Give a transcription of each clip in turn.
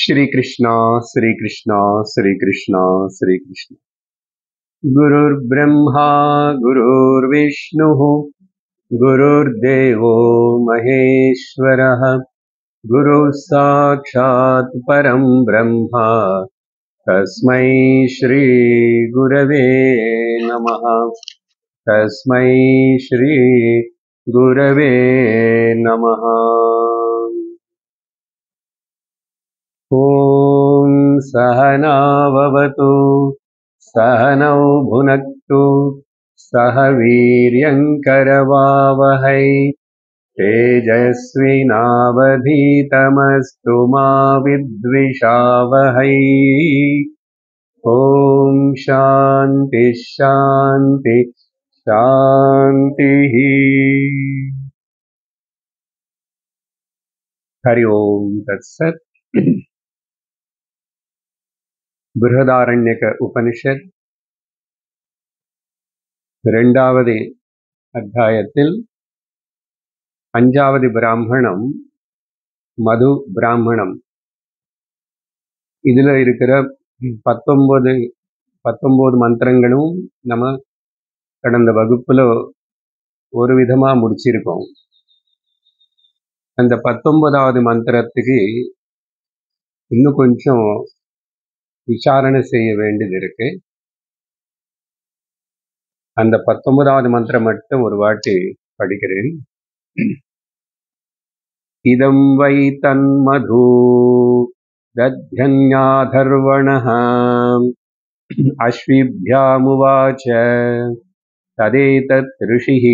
श्री कृष्णा श्री कृष्णा श्री कृष्णा श्री कृष्ण गुरुर्ब्रह्मा गुरुर्विष्णुः गुरुर्देवो महेश्वरः गुरुः साक्षात् परं ब्रह्म तस्मै श्रीगुरवे नमः तस्मै श्रीगुरवे नमः ॐ सहनाववतु सहनौ भुनक्तु सह वीर्यङ्करवावहै तेजस्विनावधीतमस्तु मा विद्विषावहै ॐ शान्ति शान्ति शान्तिः हरि ओम् तत्सत् बृहदारण्यक उपनिषत् இரண்டாவது அத்தியாயத்தில் அஞ்சாவது பிராமணம் மது பிராமணம் இதுல இருக்கிற பத்தொன்பது பத்தொன்பது மந்திரங்களும் நம்ம கடந்த வகுப்புல ஒரு விதமா முடிச்சிருக்கோம் அந்த பத்தொன்பதாவது மந்திரத்துக்கு இன்னும் கொஞ்சம் விசாரணை செய்ய வேண்டியது இருக்கு அந்த பத்தொன்பதாவது மந்திரம் மட்டும் ஒரு வாட்டி படிக்கிறேன் இதம் வை தன்மது दध्यन्याधर्वणः अश्विभ्यामुवाच तदेतत् ऋषिः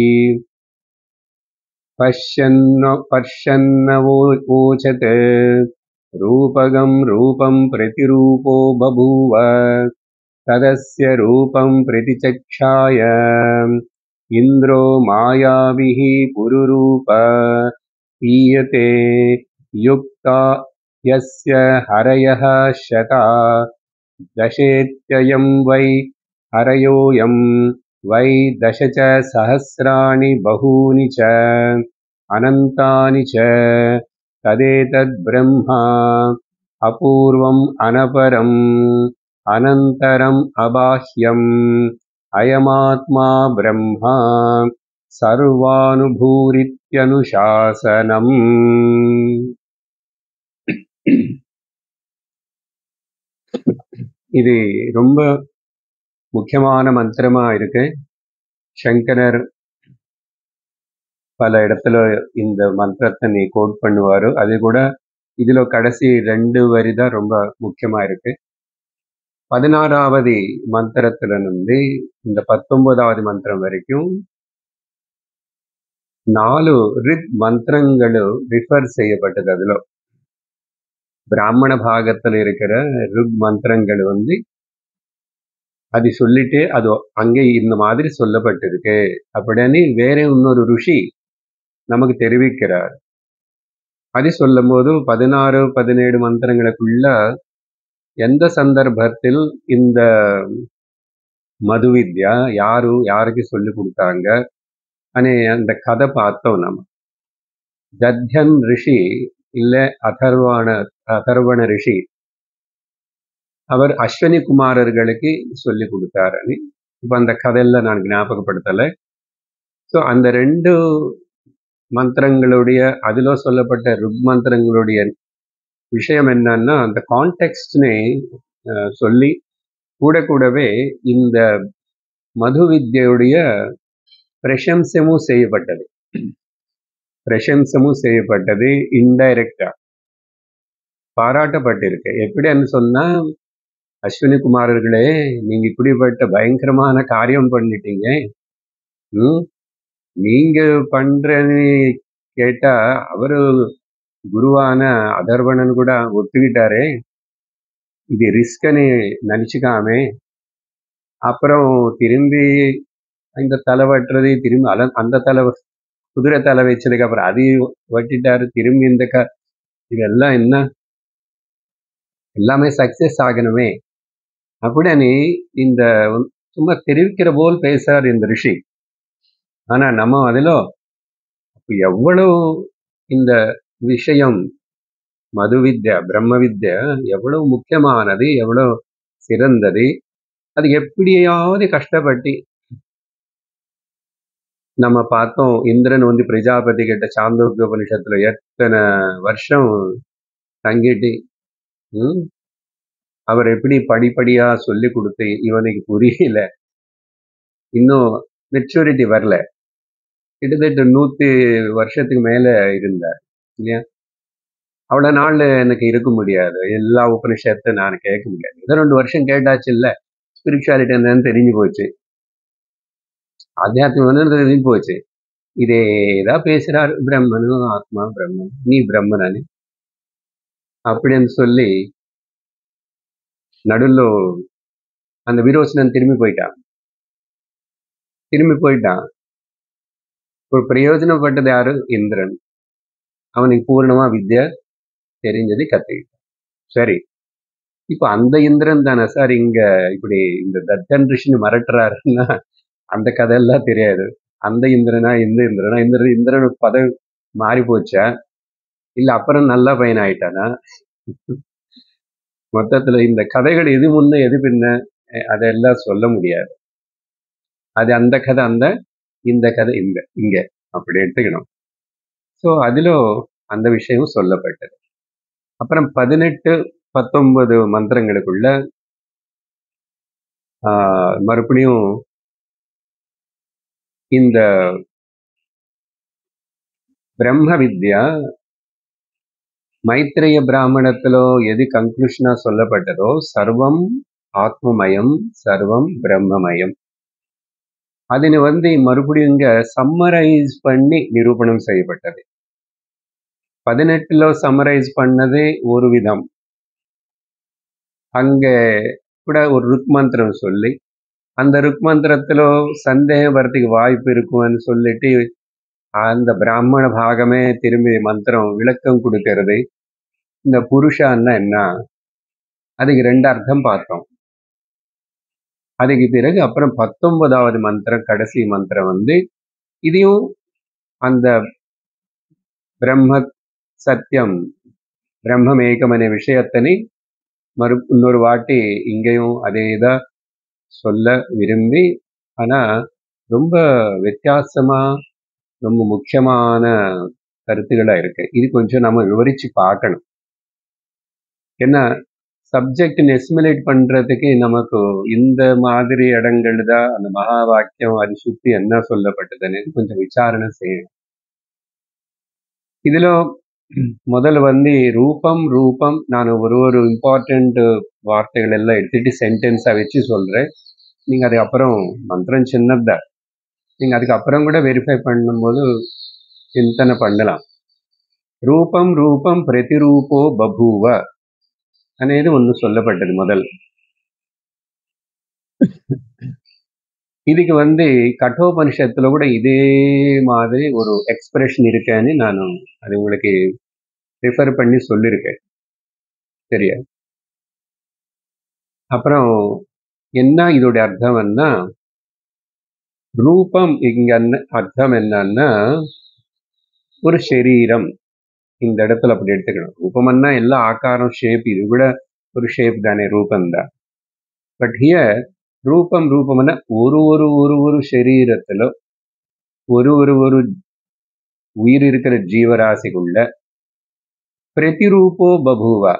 पश्यन्न पश्यन्नवोचत् रूपगं रूपं प्रतिरूपो बभूव तदस्य रूपं प्रतिचक्षाय इन्द्रो मायाभिः पुरुरूप पीयते युक्ता यस्य हरयः शता दशेत्ययं वै हरयोऽयं वै दश च सहस्राणि बहूनि च अनन्तानि च तदेतद्ब्रह्मा अपूर्वम् अनपरम् अनन्तरम् अबाह्यम् अयमात्मा ब्रह्मा सर्वानुभूरित्यनुशासनम् இது ரொம்ப முக்கியமான மந்திரமா இருக்கு சங்கரர் பல இடத்துல இந்த மந்திரத்தை நீ கோட் பண்ணுவாரு அது கூட இதுல கடைசி ரெண்டு வரி தான் ரொம்ப முக்கியமா இருக்கு பதினாறாவது மந்திரத்துல இருந்து இந்த பத்தொன்பதாவது மந்திரம் வரைக்கும் நாலு ரித் மந்திரங்கள் ரிஃபர் செய்யப்பட்டது அதுல பிராமண பாகத்துல இருக்கிற ருக் மந்திரங்கள் வந்து அது சொல்லிட்டு அது அங்கே இந்த மாதிரி சொல்லப்பட்டிருக்கு அப்படின்னு வேற இன்னொரு ருஷி நமக்கு தெரிவிக்கிறார் அது சொல்லும் போது பதினாறு பதினேழு மந்திரங்களுக்குள்ள எந்த சந்தர்ப்பத்தில் இந்த மது வித்யா யாரு யாருக்கு சொல்லி கொடுத்தாங்க அனே அந்த கதை பார்த்தோம் நம்ம தத்யன் ரிஷி இல்ல அதர்வான அதர்வண ரிஷி அவர் அஸ்வினி குமாரர்களுக்கு சொல்லி கொடுத்தாருன்னு இப்போ அந்த கதையில நான் ஞாபகப்படுத்தலை ஸோ அந்த ரெண்டு மந்திரங்களுடைய அதில் சொல்லப்பட்ட ருக் மந்திரங்களுடைய விஷயம் என்னன்னா அந்த கான்டெக்ட்னு சொல்லி கூட கூடவே இந்த மது வித்யுடைய பிரசம்சமும் செய்யப்பட்டது பிரசம்சமும் செய்யப்பட்டது இன்டைரக்டா பாராட்டப்பட்டிருக்கு எப்படின்னு சொன்னா அஸ்வினி குமாரர்களே நீங்க இப்படிப்பட்ட பயங்கரமான காரியம் பண்ணிட்டீங்க ம் நீங்க பண்றன்னு கேட்டா அவரு குருவான அதர்வணன் கூட ஒத்துக்கிட்டாரே இது ரிஸ்கன்னு நினைச்சுக்காம அப்புறம் திரும்பி இந்த தலை வெட்டுறது திரும்பி அல அந்த தலை குதிரை தலை வச்சதுக்கு அப்புறம் அதையும் வெட்டிட்டாரு திரும்பி இந்த க இதெல்லாம் என்ன எல்லாமே சக்சஸ் ஆகணுமே அப்படின்னு இந்த சும்மா தெரிவிக்கிற போல் பேசுறார் இந்த ரிஷி ஆனா நம்ம அதில் எவ்வளவு இந்த விஷயம் மது வித்யா பிரம்ம வித்யா எவ்வளவு முக்கியமானது எவ்வளவு சிறந்தது அது எப்படியாவது கஷ்டப்பட்டு நம்ம பார்த்தோம் இந்திரன் வந்து பிரஜாபதி கிட்ட சாந்தோக்கிய உபனிஷத்துல எத்தனை வருஷம் தங்கிட்டு ம், அவர் எப்படி படிப்படியா சொல்லி கொடுத்து இவனுக்கு புரியல இன்னும் மெச்சூரிட்டி வரல கிட்டத்தட்ட நூத்தி வருஷத்துக்கு மேல இருந்தார் இல்லையா அவ்வளவு நாள் எனக்கு இருக்க முடியாது எல்லா உபனிஷத்தை நான் கேட்க முடியாது ஏதோ ரெண்டு வருஷம் கேட்டாச்சு இல்ல ஸ்பிரிச்சுவாலிட்டி என்னன்னு தெரிஞ்சு போச்சு ஆத்தியாத்மிகம் என்னன்னு தெரிஞ்சு போச்சு இதேதான் பேசுறார் பிரம்மனும் ஆத்மா பிரம்மன் நீ பிரம்மனானு அப்படின்னு சொல்லி நடுவில் அந்த விரோச்சனன் திரும்பி போயிட்டான் திரும்பி போயிட்டான் ஒரு பிரயோஜனப்பட்டது யாரு இந்திரன் அவனுக்கு பூர்ணமா வித்யா தெரிஞ்சது கத்துக்கிட்டான் சரி இப்ப அந்த இந்திரன் தானே சார் இங்க இப்படி இந்த தத்தன் ரிஷின்னு மிரட்டுறாருன்னா அந்த கதையெல்லாம் தெரியாது அந்த இந்திரனா இந்த இந்திரனா இந்த இந்திரனுக்கு பதவி மாறி போச்சா இல்ல அப்புறம் நல்ல பையன் ஆயிட்டானா மொத்தத்துல இந்த கதைகள் எது முன்ன எது பின்ன அஹ் அதெல்லாம் சொல்ல முடியாது அது அந்த கதை அந்த இந்த கதை இந்த இங்க அப்படி எடுத்துக்கணும் ஸோ அதில் அந்த விஷயம் சொல்லப்பட்டது அப்புறம் பதினெட்டு பத்தொன்பது மந்திரங்களுக்குள்ள ஆஹ், மறுபடியும் இந்த பிரம்ம வித்யா மைத்ரேய பிராமணத்திலோ எது கன்க்ளூஷனா சொல்லப்பட்டதோ சர்வம் ஆத்மமயம் சர்வம் பிரம்மமயம் அதிന് வந்து மறுபடியும் இங்க சம்மரைஸ் பண்ணி நிரூபணம் செய்யப்பட்டது பதினெட்டுல சம்மரைஸ் பண்ணது ஒரு விதம் அங்க கூட ஒரு ருக் மந்திரம் சொல்லி அந்த ருக் மந்திரத்துல சந்தேகம் வரதுக்கு வாய்ப்பு இருக்கும்னு சொல்லிட்டு அந்த பிராமண பாகமே திரும்பி மந்திரம் விளக்கம் கொடுக்கிறது இந்த புருஷான்னா என்ன அதுக்கு ரெண்டு அர்த்தம் பார்த்தோம் அதுக்கு பிறகு அப்புறம் பத்தொன்பதாவது மந்திரம் கடைசி மந்திரம் வந்து இதையும் அந்த பிரம்ம சத்தியம் பிரம்மம் ஏகம் அనే விஷயத்தினை மறு இன்னொரு வாட்டி இங்கேயும் அதே தான் சொல்ல விரும்பி ஆனா ரொம்ப வித்தியாசமா ரொம்ப முக்கியமான கருத்துக்களா இருக்கு இது கொஞ்சம் நம்ம விவரிச்சு பார்க்கணும் ஏன்னா சப்ஜெக்ட் எஸ்மிலேட் பண்றதுக்கு நமக்கு இந்த மாதிரி இடங்கள் தான் அந்த மகா வாக்கியம் அது சுத்தி என்ன சொல்லப்பட்டதுன்னு கொஞ்சம் விசாரணை செய்யணும் இதுல முதல்ல வந்து ரூபம் ரூபம் நான் ஒரு ஒரு இம்பார்ட்டண்ட் வார்த்தைகள் எல்லாம் எடுத்துட்டு சென்டென்ஸா வச்சு சொல்றேன் நீங்க அதுக்கு அப்புறம் மந்திரம் சின்னதுதான் நீங்க அதுக்கு அப்புறம் கூட வெரிஃபை பண்ணும்போது சிந்தனை பண்ணலாம் ரூபம் ரூபம் பிரதிரூபோ பபூவ అనేది ஒன்று சொல்லப்பட்டது முதல் இதுக்கு வந்து கட்டோபனிஷத்துல கூட இதே மாதிரி ஒரு எக்ஸ்பிரஷன் இருக்கேன்னு நான் அது உங்களுக்கு ரிஃபர் பண்ணி சொல்லியிருக்கேன் சரியா அப்புறம் என்ன இதோட அர்த்தம் என்ன ரூபம் இங்க என்ன- அர்த்தம் என்னன்னா ஒரு சரீரம் இந்த இடத்துல அப்படி எடுத்துக்கணும் ரூபம்னா எல்லா ஆக்காரம் ஷேப் இது கூட ஒரு ஷேப் தானே ரூபம் தான் பட் ஹியர் ரூபம் ரூபம்னா ஒரு ஒரு ஒரு ஒரு சரீரத்துல ஒரு ஒரு ஒரு உயிர் இருக்கிற ஜீவராசிக்குள்ள பிரதிரூபோ பபூவா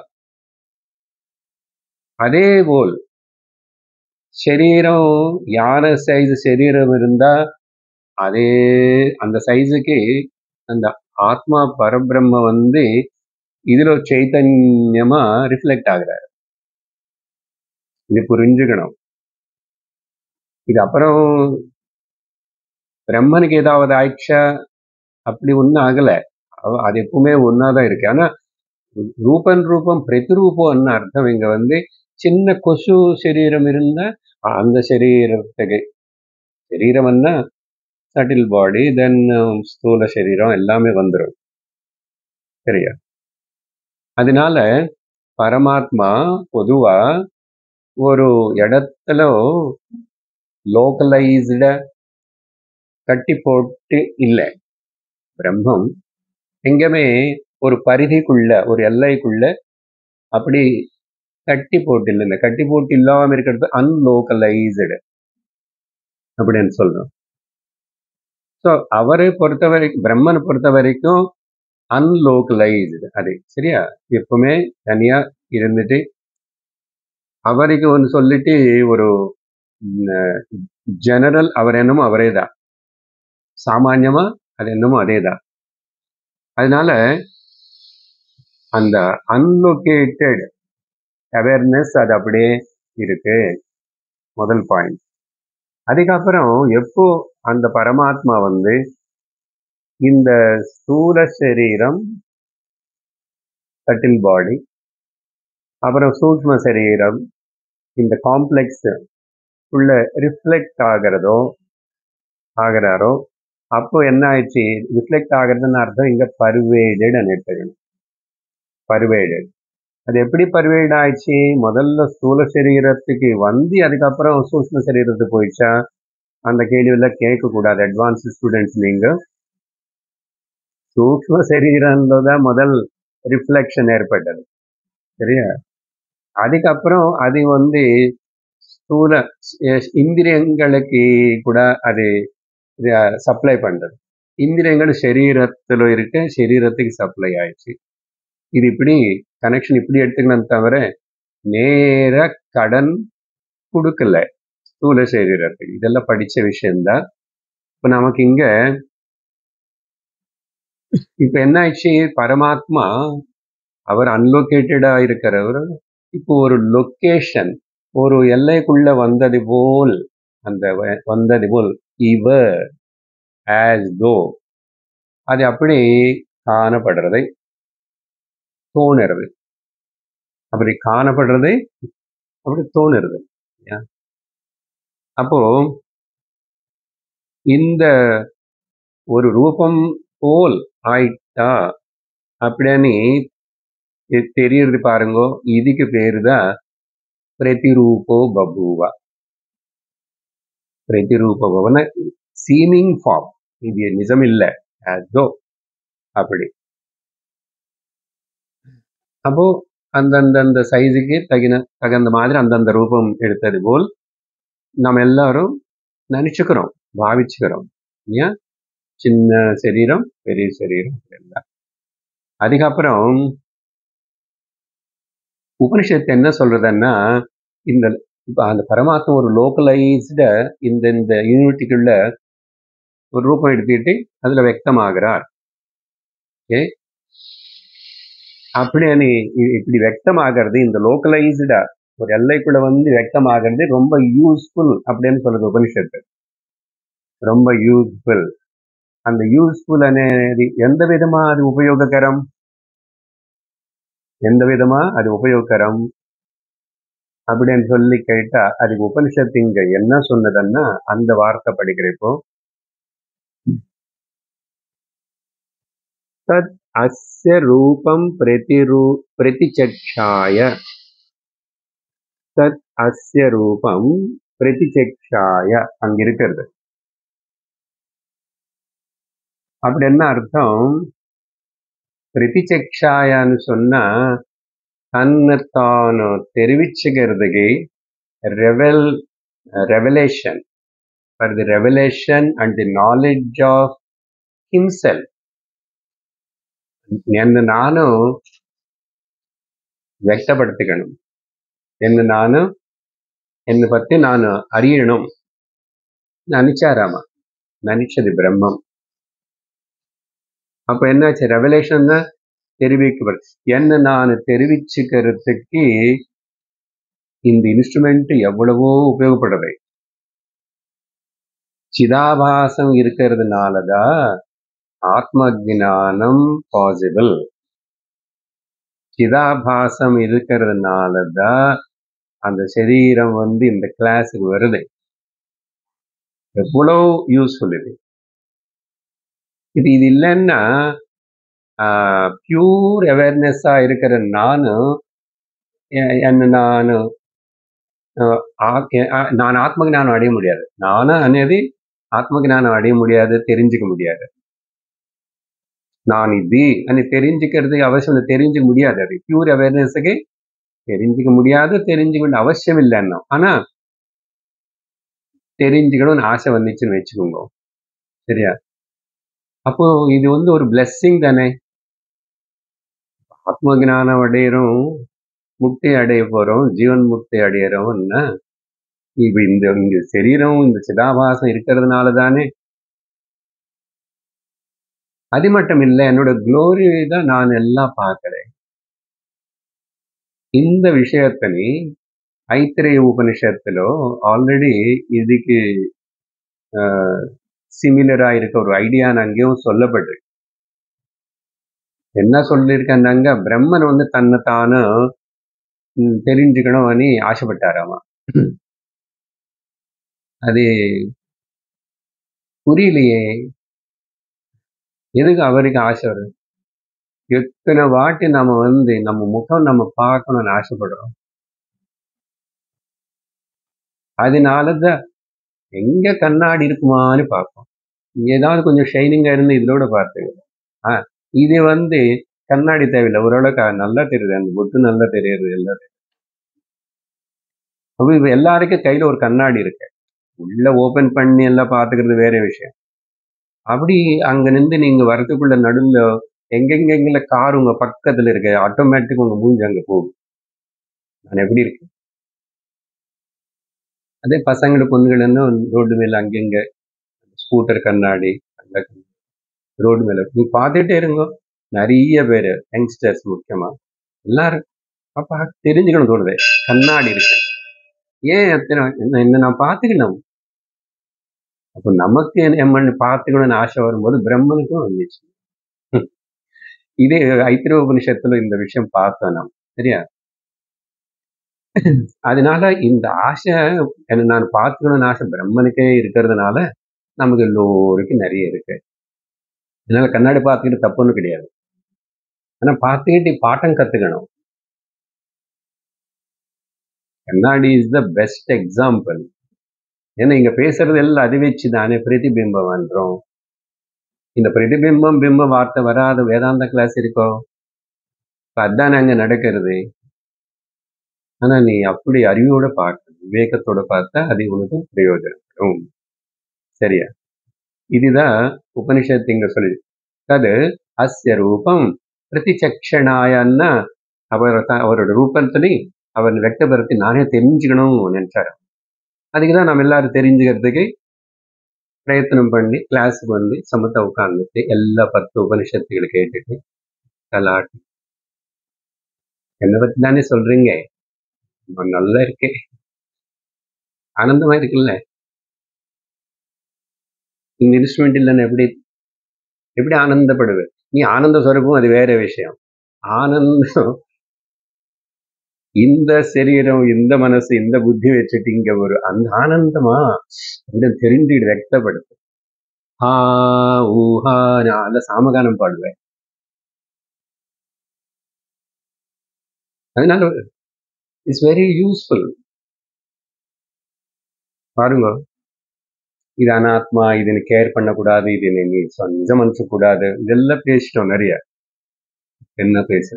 அதே போல் சரீரம் யார சைஸ் சரீரம் இருந்தா அதே அந்த சைஸுக்கு அந்த ஆத்மா பரபிரம்ம வந்து இதுல சைத்தன்யமா ரிஃப்ளெக்ட் ஆகுறாரு இது புரிஞ்சுக்கணும் இது அப்புறம் பிரம்மனுக்கு ஏதாவது ஆயிடுச்சா அப்படி ஒன்றும் ஆகல அவ- அது எப்பவுமே ஒன்னாதான் இருக்கு ஆனா ரூபன் ரூபம் பிரதிரூபம்னு அர்த்தம் இங்க வந்து சின்ன கொசு சரீரம் இருந்தா அந்த சரீரத்துக்கு சரீரம்னா சட்டில் பாடி தென் ஸ்தூல சரீரம் எல்லாமே வந்துடும் சரியா அதனால பரமாத்மா பொதுவா ஒரு இடத்துல லோக்கலைஸ்ட கட்டி போட்டு இல்லை பிரம்மம் எங்கேயுமே ஒரு பரிதிக்குள்ள ஒரு எல்லைக்குள்ள அப்படி கட்டி போட்டு இல்லை இந்த கட்டி போட்டு இல்லாம இருக்கிறது அன்லோக்கலைஸ்டு அப்படின்னு சொல்றோம் ஸோ அவரை பொறுத்த வரைக்கும் பிரம்மனை பொறுத்த வரைக்கும் அன்லோக்கலைஸ்டு அது சரியா எப்பவுமே தனியா இருந்துட்டு அவருக்கு ஒன்று சொல்லிட்டு ஒரு ஜெனரல் அவர் என்னமோ அவரே தான் சாமான்யமா அது என்னமோ அதே தான் அதனால அந்த அன்லொகேட்டட் அவேர்னஸ் அது அப்படியே இருக்கு முதல் பாயிண்ட் அதுக்கப்புறம் எப்போ அந்த பரமாத்மா வந்து இந்த ஸ்தூல சரீரம் சட்டில் பாடி அப்புறம் சூக்ம சரீரம் இந்த காம்ப்ளெக்ஸ் உள்ள ரிஃப்ளெக்ட் ஆகிறதோ ஆகிறாரோ அப்போ என்ன ஆயிடுச்சு ரிஃப்ளெக்ட் ஆகிறதுன்னு அர்த்தம் இங்க பர்வேடட் எடுத்துக்கணும் பர்வேடட் அது எப்படி பர்வேட் ஆயிடுச்சு முதல்ல ஸ்தூல சரீரத்துக்கு வந்து அதுக்கப்புறம் சூக்ம சரீரத்துக்கு போயிடுச்சா அந்த கேள்வியில கேட்க கூடாது அட்வான்ஸ் ஸ்டூடெண்ட்ஸ் நீங்க சூக்ம சரீரம்ல தான் முதல் ரிஃப்ளெக்ஷன் ஏற்பட்டது சரியா அதுக்கப்புறம் அது வந்து ஸ்தூல அஹ், இந்திரியங்களுக்கு கூட அது சப்ளை பண்றது இந்திரியங்கள் சரீரத்துல இருக்க சரீரத்துக்கு சப்ளை ஆயிடுச்சு இது இப்படி கனெக்ஷன் இப்படி எடுத்துக்கணும் தவிர நேர கடன் கொடுக்கல ஸ்தூல சரீரத்துக்கு இதெல்லாம் படிச்ச விஷயம்தான் இப்ப நமக்கு இங்க இப்ப என்ன ஆயிடுச்சு பரமாத்மா அவர் அன்லொகேட்டடா இருக்கிறவர் இப்போ ஒரு லொகேஷன் ஒரு எல்லைக்குள்ள வந்தது போல் அந்த வ- வந்தது போல் இவர் ஆஸ் தோ அது அப்படி காணப்படுறதை தோணுறது அப்படி காணப்படுறதை அப்படி தோணுறது இல்லையா? அப்போ இந்த ஒரு ரூபம் போல் ஆயிட்டா அப்படின்னு தெ- தெரியறது பாருங்கோ இதுக்கு பேரு தான் பிரதிரூபோ பபுவா பிரதிரூபவன சீமிங் ஃபார்ம் இது நிஜம் இல்லை அதோ அப்படி அப்போ அந்தந்த அந்த சைஸுக்கு தகின தகுந்த மாதிரி அந்தந்த ரூபம் எடுத்தது போல் நம்ம எல்லாரும் நினைச்சுக்கிறோம் பாவிச்சுக்கிறோம் இல்லையா சின்ன சரீரம் பெரிய சரீரம் எல்லாம் அதுக்கப்புறம் உபனிஷத்து என்ன சொல்றதுன்னா இந்த இப்ப அந்த பரமாத்மா ஒரு லோக்கலைஸ்ட இந்த இந்த யூனிட்டிக்குள்ள ஒரு ரூபம் எடுத்துக்கிட்டு அதுல வியக்தமாகிறார் ஓகே அப்படின்னு இ- இப்படி வியக்தமாகிறது இந்த லோக்கலைஸ்டா ஒரு எல்லைக்குள்ள வந்து வியக்தமாகிறது ரொம்ப யூஸ்ஃபுல் அப்படின்னு சொல்லுது உபனிஷத்து ரொம்ப யூஸ்ஃபுல் அந்த யூஸ்ஃபுல் అనేది எந்த விதமா அது உபயோககரம் எந்த விதமா அது உபயோககரம் அப்படின்னு சொல்லி கேட்டா அதுக்கு உபனிஷத்து இங்க என்ன சொன்னதுன்னா அந்த வார்த்தை படிக்கிறப்போ தத் அஸ்ய ரூபம் பிரதிரூ பிரதிச்சக்ஷாய தத் அஸ்ய ரூபம் பிரதிச்சக்ஷாய அங்க இருக்கிறது அப்படி என்ன அர்த்தம் பிரதிச்சக்ஷாயான்னு சொன்னா தன்னை தானு தெரிவிச்சுக்கிறதுக்கு revel revelation for the revelation and the knowledge of himself என்ன நானும் വ്യക്തപ്പെടുത്തിക്കണം എന്ന് ನಾನು என்னை பத்தி நான் அறியணும் நினைச்சாராமா நினைச்சது பிரம்மம் அப்ப என்னாச்சு ரெவலேஷன் தான் தெரிவிக்கப்படுது என்ன நான் தெரிவிச்சுக்கிறதுக்கு இந்த இன்ஸ்ட்ருமெண்ட் எவ்வளவோ உபயோகப்படுறது சிதாபாசம் இருக்கிறதுனாலதான் ஆத்ம ஞானம் பாசிபிள் சிதாபாசம் இருக்கிறதுனாலதான் அந்த சரீரம் வந்து இந்த கிளாஸுக்கு வருது எவ்வளவு யூஸ்ஃபுல் இது இது இது இல்லைன்னா பியூர் அவேர்னஸா இருக்கிற நானும் எ- என்ன நான் நான் ஆத்ம ஞானம் அடைய முடியாது நானும் అనేది ஆத்ம ஞானம் அடைய முடியாது தெரிஞ்சுக்க முடியாது நான் இது అని தெரிஞ்சுக்கிறதுக்கு அவசியம் இல்லை. தெரிஞ்சுக்க முடியாது அது பியூர் அவேர்னஸுக்கு தெரிஞ்சுக்க முடியாது தெரிஞ்சுக்க வேண்டிய அவசியம் இல்லைன்னா ஆனா தெரிஞ்சுக்கணும்னு ஆசை வந்துச்சுன்னு வச்சுக்கோங்க சரியா அப்போ இது வந்து ஒரு blessing தானே ஆத்ம ஞானம் அடையிறோம் முக்தி அடைய போறோம் ஜீவன் முக்தி அடையிறோம்னா இப்ப இந்த இங்க சரீரம் இந்த சிதாபாசம் இருக்கிறதுனால தானே அது மட்டும் இல்லை என்னோட க்ளோரி தான் நான் எல்லாம் பார்க்கிறேன் இந்த விஷயத்தని ஐத்திரேய உபனிஷத்துல ஆல்ரெடி இதுக்கு சிமிலரா இருக்க ஒரு ஐடியா அங்கேயும் சொல்லப்பட்டிருக்கு என்ன சொல்லியிருக்கேன்னாங்க பிரம்மன் வந்து தன்னை தானு ம், தெரிஞ்சுக்கணும் అని ஆசைப்பட்டாராமா அது புரியலையே எதுக்கு அவருக்கு ஆசை வருது எத்தனை வாட்டி நம்ம வந்து நம்ம முகம் நம்ம பார்க்கணும்னு ஆசைப்படுறோம் அதனாலதான் எங்க கண்ணாடி இருக்குமான்னு பார்ப்போம் இங்க ஏதாவது கொஞ்சம் ஷைனிங்கா இருந்து இதோட பார்த்துங்க ஆ இது வந்து கண்ணாடி தேவையில்லை ஓரளவுக்கு நல்லா தெரியுது அந்த புத்து நல்லா தெரியுது எல்லாம் அப்ப இப்ப எல்லாருக்கும் கையில ஒரு கண்ணாடி இருக்கு உள்ள ஓபன் பண்ணி எல்லாம் பாத்துக்கிறது வேற விஷயம் அப்படி அங்க நின்று நீங்க வரதுக்குள்ள நடுவுல எங்கெங்கெங்கல கார் உங்க பக்கத்துல இருக்கு ஆட்டோமேட்டிக் உங்க மூஞ்சி அங்க போகும் நான் எப்படி இருக்கு அதே பசங்களை பொண்ணுகள் ரோடு மேல அங்கங்க ஸ்கூட்டர் கண்ணாடி அந்த ரோடு மேல நீ பார்த்துட்டே இருங்க நிறைய பேர் யங்ஸ்டர்ஸ் முக்கியமா எல்லாரும் அப்பா தெரிஞ்சுக்கணும் தோணுது கண்ணாடி இருக்கு ஏன் எத்தனை என்ன என்ன நான் பார்த்துக்கணும் அப்போ நமக்கு எம்மன் பார்த்துக்கணும்னு ஆசை வரும்போது பிரம்மனுக்கும் வந்துச்சு இதே ஐத்திர உபனிஷத்துல இந்த விஷயம் பார்த்தோம் நாம் சரியா அதனால இந்த ஆசை என்ன நான் பார்த்துக்கணும்னு ஆசை பிரம்மனுக்கே இருக்கிறதுனால நமக்கு எல்லோருக்கும் நிறைய இருக்கு அதனால கண்ணாடி பார்த்துக்கிட்டு தப்புன்னு கிடையாது ஆனா பார்த்துக்கிட்டு பாட்டம் கத்துக்கணும் கண்ணாடி இஸ் த பெஸ்ட் எக்ஸாம்பிள் ஏன்னா இங்க பேசுறது எல்லாம் அது வச்சு தானே பிரதிபிம்பம் பண்றோம் இந்த பிரதிபிம்பம் பிம்ப வார்த்தை வராத வேதாந்த கிளாஸ் இருக்கோ இப்ப அதான் அங்க நடக்கிறது ஆனா நீ அப்படி அறிவோட பார்க்கணும் விவேகத்தோட பார்த்தா அது உனக்கு பிரயோஜனப்படும் சரியா இதுதான் உபனிஷத்து இங்க சொல்லி தது அஸ்ய ரூபம் பிரதிச்சக்ஷணாயன்னா அவர் த- அவரோட ரூபத்திலே அவர் வெட்டபரத்தை நானே தெரிஞ்சுக்கணும்னு நினைச்சாரு அதுக்கு தான் நம்ம எல்லாரும் தெரிஞ்சுக்கிறதுக்கு பிரயத்தனம் பண்ணி கிளாஸுக்கு வந்து சமத்த உட்கார்ந்துட்டு எல்லா பத்து உபனிஷத்துகளை கேட்டுட்டு தலாட்டி என்னை பத்தி தானே சொல்றீங்க ரொம்ப நல்லா இருக்கே ஆனந்தமா இருக்குல்ல இந்த இன்ஸ்ட்ருமெண்ட் இல்லைன்னு எப்படி எப்படி ஆனந்தப்படுவேன் நீ ஆனந்த ஸ்வரூபம் அது வேற விஷயம் ஆனந்தம் இந்த சரீரம் இந்த மனசு இந்த புத்தி வச்சுட்டு இங்க ஒரு அந்த ஆனந்தமா இந்த தெரிஞ்சு வெக்தப்படுத்து ஆ ஊஹா நான் அந்த சாமகானம் பாடுவேன் அதனால இட்ஸ் வெரி யூஸ்ஃபுல் பாருங்க இது அனாத்மா இது கேர் பண்ணக்கூடாது இது நீ நீ சொ- நிஜம் கூடாது இதெல்லாம் பேசிட்டோம் நிறைய என்ன பேச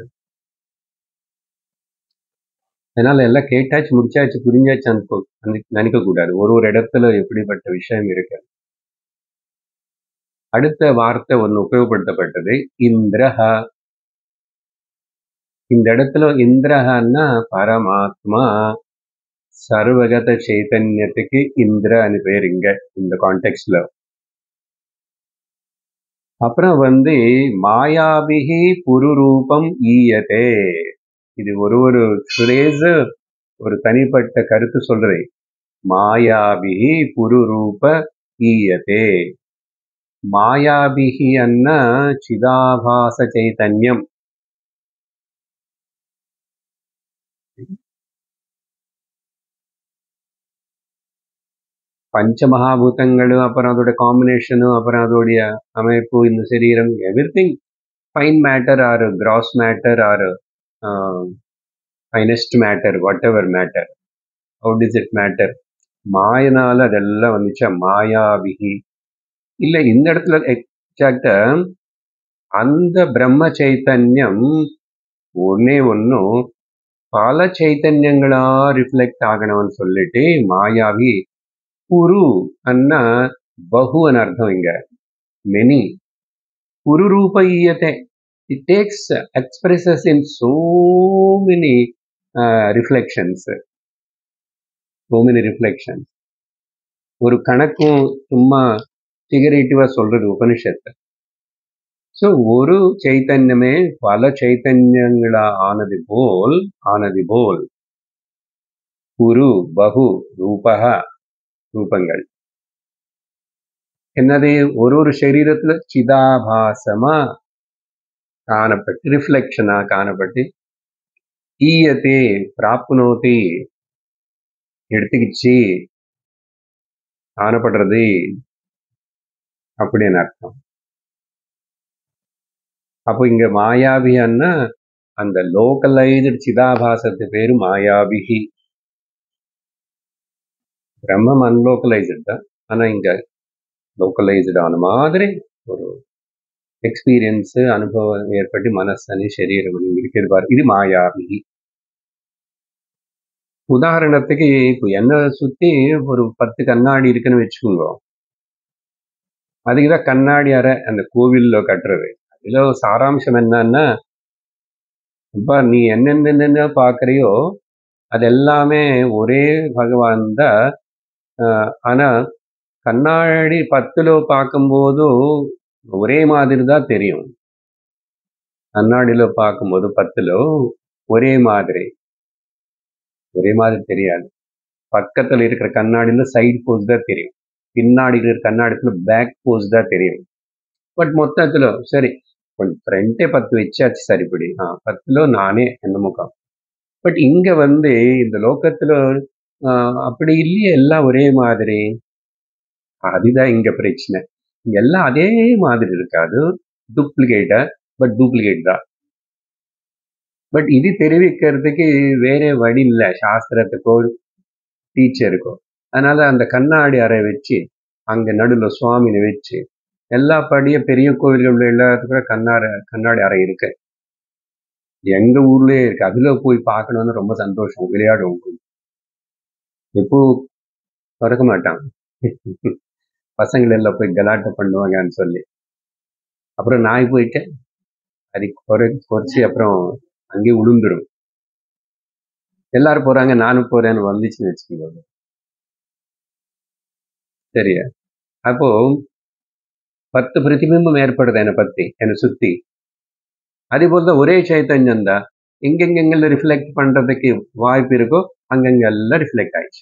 அதனால எல்லாம் கேட்டாச்சு முடிச்சாச்சு புரிஞ்சாச்சு அனுப்ப நினைக்க கூடாது ஒரு ஒரு இடத்துல எப்படிப்பட்ட விஷயம் இருக்கு அடுத்த வார்த்தை ஒன்று உபயோகப்படுத்தப்பட்டது இந்திரஹா இந்த இடத்துல இந்திரஹான்னா பரமாத்மா சர்வகத சைத்தன்யத்துக்கு இந்திரன்னு பேர் இங்க இந்த கான்டெக்ட்ல அப்புறம் வந்து மாயாபிகி புருரூபம் ஈயதே இது ஒரு ஒரு சுரேஸ் ஒரு தனிப்பட்ட கருத்து சொல்றது மாயாபிகி புருரூப ஈயதே மாயாபிகி அன்னா சிதாபாச சைத்தன்யம் பஞ்சமகாபூதங்களும் அப்புறம் அதோட காம்பினேஷனும் அப்புறம் அதோடைய அமைப்பு இந்த சரீரம் everything fine matter or gross matter or finest matter whatever matter how does it matter மாயனால அதெல்லாம் வந்துச்சா மாயாபிகி இல்ல இந்த இடத்துல எக்ஸாக்டா அந்த பிரம்ம சைத்தன்யம் ஒன்னே ஒன்னும் பல சைத்தன்யங்களா ரிஃப்ளெக்ட் ஆகணும்னு சொல்லிட்டு மாயாவி குரு அன்னா பகு అని అర్థం ఇంక మెనీ కురు రూపీయతే it takes expresses in so many reflections so many reflections ஒரு கணக்கும் சும்மா ஃபிகரேட்டிவா சொல்றது உபனிஷத்து ஸோ ஒரு சைத்தன்யமே பல சைத்தன்யங்களா ஆனது போல் ஆனது போல் குரு பகு ரூபக ரூபங்கள் என்னது ஒரு ஒரு சரீரத்துல சிதாபாசமா காணப்பட்டு ரிஃப்ளெக்ஷனா காணப்பட்டு ஈயத்தே பிராப்னோதி எடுத்துக்கிச்சு காணப்படுறது அப்படின்னு அர்த்தம் அப்போ இங்க மாயாபின்னா அந்த லோக்கலைஸ்டு சிதாபாசத்து பேரு மாயாபிகி பிரம்மம் அன்லோக்கலைஸ்டு தான் ஆனா இங்க லோக்கலைஸ்டு ஆன மாதிரி ஒரு எக்ஸ்பீரியன்ஸ் அனுபவம் ஏற்பட்டு மனசனி சரீரம் இருக்கிறது பாரு இது மாயாபிகி உதாரணத்துக்கு இப்போ என்ன சுத்தி ஒரு பத்து கண்ணாடி இருக்குன்னு வச்சுக்கோங்க அதுக்குதான் கண்ணாடி அறை அந்த கோவில்ல கட்டுறது அதுல சாராம்சம் என்னன்னா அப்பா நீ என்னென்ன பாக்குறியோ அது எல்லாமே ஒரே பகவான் தான் ஆஹ் ஆனா கண்ணாடி பத்துல பார்க்கும்போது ஒரே மாதிரி தான் தெரியும் கண்ணாடியில பார்க்கும்போது பத்துல ஒரே மாதிரி ஒரே மாதிரி தெரியாது பக்கத்துல இருக்கிற கண்ணாடியில சைடு போஸ் தான் தெரியும் பின்னாடி இருக்கிற கண்ணாடித்துல பேக் போஸ் தான் தெரியும் பட் மொத்தத்துல சரி கொஞ்சம் ஃப்ரண்ட்டே பத்து வச்சாச்சு சரிப்படி ஆ பத்துல நானே என்ன முகம் பட் இங்க வந்து இந்த லோகத்துல ஆஹ், அப்படி இல்லையே எல்லாம் ஒரே மாதிரி அதுதான் இங்க பிரச்சனை இங்க எல்லாம் அதே மாதிரி இருக்காது டூப்ளிகேட்டா பட் டூப்ளிகேட் தான் பட் இது தெரிவிக்கிறதுக்கு வேற வழி இல்லை சாஸ்திரத்துக்கோ டீச்சருக்கோ அதனால அந்த கண்ணாடி அறை வச்சு அங்க நடுவில் சுவாமினை வச்சு எல்லா படிய பெரிய கோவில்கள் எல்லாத்துக்கும் கண்ணாடி கண்ணாடி அறை இருக்கு எங்க ஊர்லயே இருக்கு அதுல போய் பார்க்கணும்னு ரொம்ப சந்தோஷம் விளையாடுவோம் எப்போ திறக்க மாட்டான் பசங்கள் எல்லாம் போய் கலாட்டை பண்ணுவாங்கன்னு சொல்லி அப்புறம் நாய் போயிட்டு அது குறை குறைச்சி அப்புறம் அங்கேயே உளுந்துடும் எல்லாரும் போறாங்க நானும் போறேன்னு வந்துச்சுன்னு வச்சுக்கோங்க சரியா அப்போ பத்து பிரதிபிம்பம் ஏற்படுது என்னை பத்தி என்னை சுத்தி அதே போல ஒரே சைத்தன்யம் தான் எங்கெங்கெங்கெல்லாம் ரிஃப்ளெக்ட் பண்றதுக்கு வாய்ப்பு இருக்கோ அங்கங்கெல்லாம் ரிஃப்ளெக்ட் ஆயிடுச்சு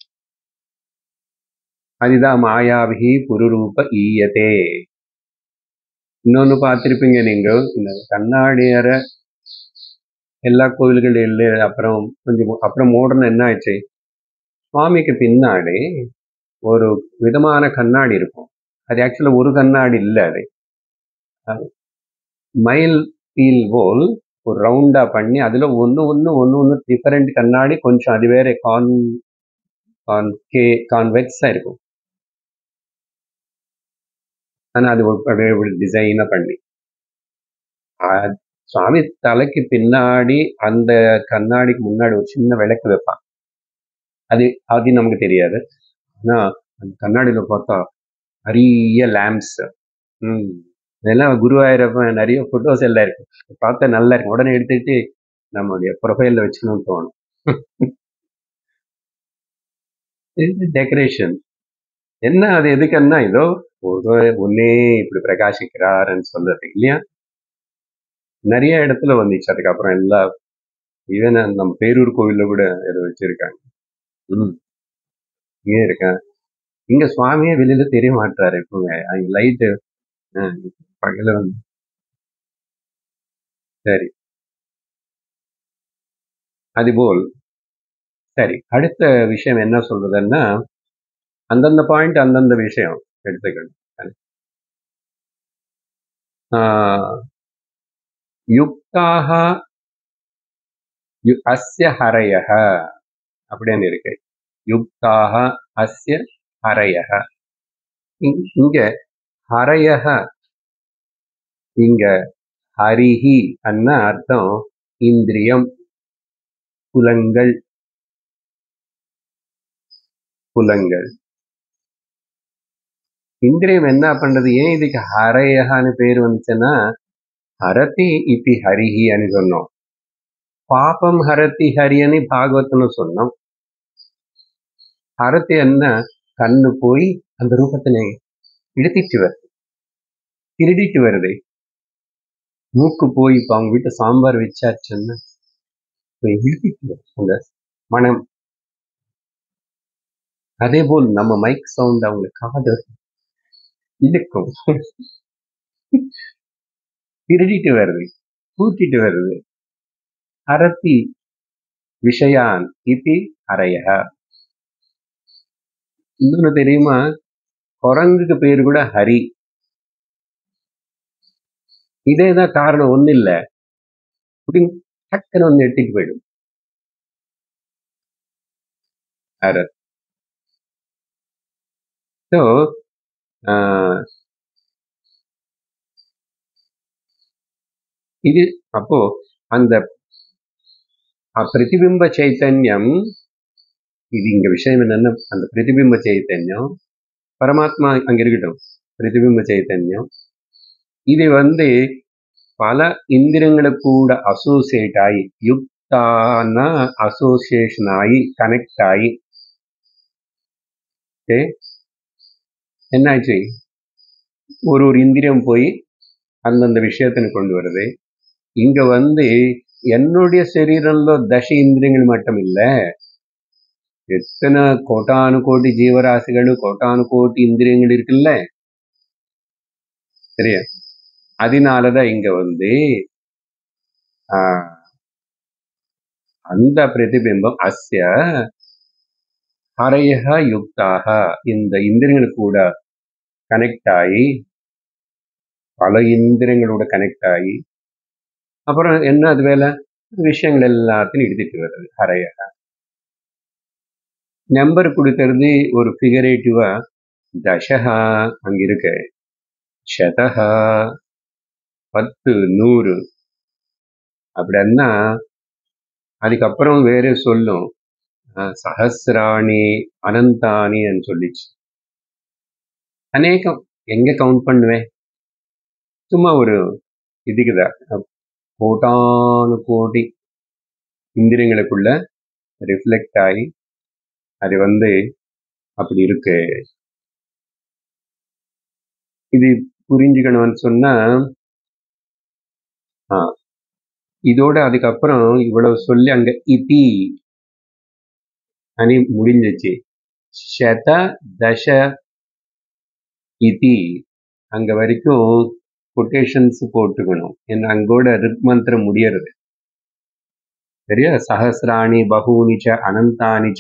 அதுதான் மாயாவிகி புருரூப ஈயதே இன்னொன்னு பார்த்திருப்பீங்க நீங்க இந்த கண்ணாடி அறை எல்லா கோவில்களும் இல்லை அப்புறம் கொஞ்சம் அப்புறம் மோடர்ன் என்ன ஆயிடுச்சு சுவாமிக்கு பின்னாடி ஒரு விதமான கண்ணாடி இருக்கும் அது ஆக்சுவலா ஒரு கண்ணாடி இல்லை அது அது மயில் பீல் போல் ஒரு ரவுண்டா பண்ணி அதுல ஒண்ணு ஒண்ணு ஒண்ணு ஒண்ணு டிஃபரெண்ட் கண்ணாடி கொஞ்சம் அது வேற கான் கான் கே கான்வெக்ஸா இருக்கும் ஆனா அது ஒரு அப்படியே ஒரு டிசைனா பண்ணி ஆ- சுவாமி தலைக்கு பின்னாடி அந்த கண்ணாடிக்கு முன்னாடி ஒரு சின்ன விளக்கு வைப்பான் அது அது நமக்கு தெரியாது ஆனா அந்த கண்ணாடியில பார்த்தா நிறைய லேம்ப்ஸ் ம் இதெல்லாம் குருவாயூரப்பன் நிறைய போட்டோஸ் எல்லாம் இருக்கு பார்த்தா நல்லா இருக்கும் உடனே எடுத்துட்டு நம்மளுடைய ப்ரொஃபைல்ல வச்சுக்கணும்னு தோணும் இது டெக்கரேஷன் என்ன அது எதுக்குன்னா இதோ ஒரு ஒன்னே இப்படி பிரகாசிக்கிறாருன்னு சொல்றது இல்லையா நிறைய இடத்துல வந்துச்சு அதுக்கப்புறம் எல்லா ஈவன் நம்ம பேரூர் கோவில்ல கூட ஏதோ வச்சிருக்காங்க ம் இங்கே இருக்கேன் இங்க சுவாமியே வெளியில தெரிய மாட்டாரு இப்போங்க அங்க லைட்டு பகல வந்து சரி அதுபோல் சரி அடுத்த விஷயம் என்ன சொல்றதுன்னா அந்தந்த பாயிண்ட் அந்தந்த விஷயம் எடுத்துக்கணும் ஆஹ் யுக்தாக யு- அஸ்ய ஹரயः அப்படின்னு இருக்கு யுக்தாக அஸ்ய ஹரயः இங்- இங்க ஹரயः இங்க ஹரிஹி அன்ன அர்த்தம் இந்திரியம் புலங்கள் புலங்கள் இந்திரியம் என்ன பண்றது ஏன் இதுக்கு ஹரையகான்னு பேர் வந்துச்சுன்னா ஹரதி இத்தி ஹரிஹி అని சொன்னோம் பாபம் ஹரதி ஹரியன்னு பாகவத்னு சொன்னோம் ஹரதி என்ன கண்ணு போய் அந்த ரூபத்தினை இழுத்திட்டு வருது திருடிட்டு வருது மூக்கு போய் இப்ப அவங்க வீட்டு சாம்பார் வச்சாச்சுன்னா போய் இழுத்திட்டு வருது அந்த மனம் அதே போல் நம்ம மைக் சவுண்ட் அவங்க காது இழுக்கும் திருடிட்டு வருது கூட்டிட்டு வருது ஹரதி விஷயான் இது அறைய இன்னொன்னு தெரியுமா குரங்குக்கு பேர் கூட ஹரி இதேதான் காரணம் ஒண்ணு இல்ல இப்படி டக்குன்னு வந்து எட்டிட்டு போயிடும் ஹரத் ஸோ இது அப்போ அந்த ఆ ప్రతిబింబ చైతన్యం ఇది ఇంక విషయం என்னன்னா அந்த பிரதிபிம்ப சைத்தன்யம் பரமாத்மா அங்க இருக்கட்டும் பிரதிபிம்ப சைத்தன்யம் இது வந்து பல இந்திரங்களுக்கு கூட அசோசியேட் ஆகி யுக்தான அசோசியேஷன் ஆகி கனெக்ட் ஆகி ஓகே என்னாச்சு ஒரு ஒரு இந்திரியம் போய் அந்தந்த விஷயத்தினை கொண்டு வருது இங்க வந்து என்னுடைய శరీరంలో దశ ఇంద్రియములు మట్టం இல்ல எத்தனை கோட்டானு கோடி ஜீவராசிகள் கோட்டானு கோடி இந்திரியங்கள் இருக்குல்ல சரியா அதனாலதான் இங்க வந்து ஆஹ், அந்த பிரதிபிம்பம் அஸ்ய ஹரைய யுக்தாக இந்த இந்திரியங்கள் கூட கனெக்ட் ஆகி பல இந்திரியங்களோட கனெக்ட் ஆகி அப்புறம் என்ன அது வேலை விஷயங்கள் எல்லாத்தையும் எடுத்துட்டு வருது ஹரைய நம்பர் கொடுக்கறது ஒரு ஃபிகரேட்டிவா தசஹா அங்க இருக்கு சதஹா பத்து நூறு அப்படின்னா அதுக்கப்புறம் வேற சொல்லும் அஹ், சஹஸ்ராணி அனந்தானின்னு சொல்லிச்சு அநேகம் எங்க கவுண்ட் பண்ணுவேன் சும்மா ஒரு இதுக்குதான் அஹ், கோடானு கோடி இந்திரியங்களுக்குள்ள ரிஃப்ளெக்ட் ஆகி அது வந்து அப்படி இருக்கு இது புரிஞ்சுக்கணும்னு சொன்னா ஆ, இதோட அதுக்கப்புறம் இவ்வளவு சொல்லி அங்க இதி அனி முடிஞ்சிச்சு சத தச இதி அங்க வரைக்கும் கொட்டேஷன்ஸ் போட்டுக்கணும் ஏன்னா அங்கோட ரிக் மந்திரம் முடியறது சரியா சஹசிராணி பகூனிச்ச அனந்தானிச்ச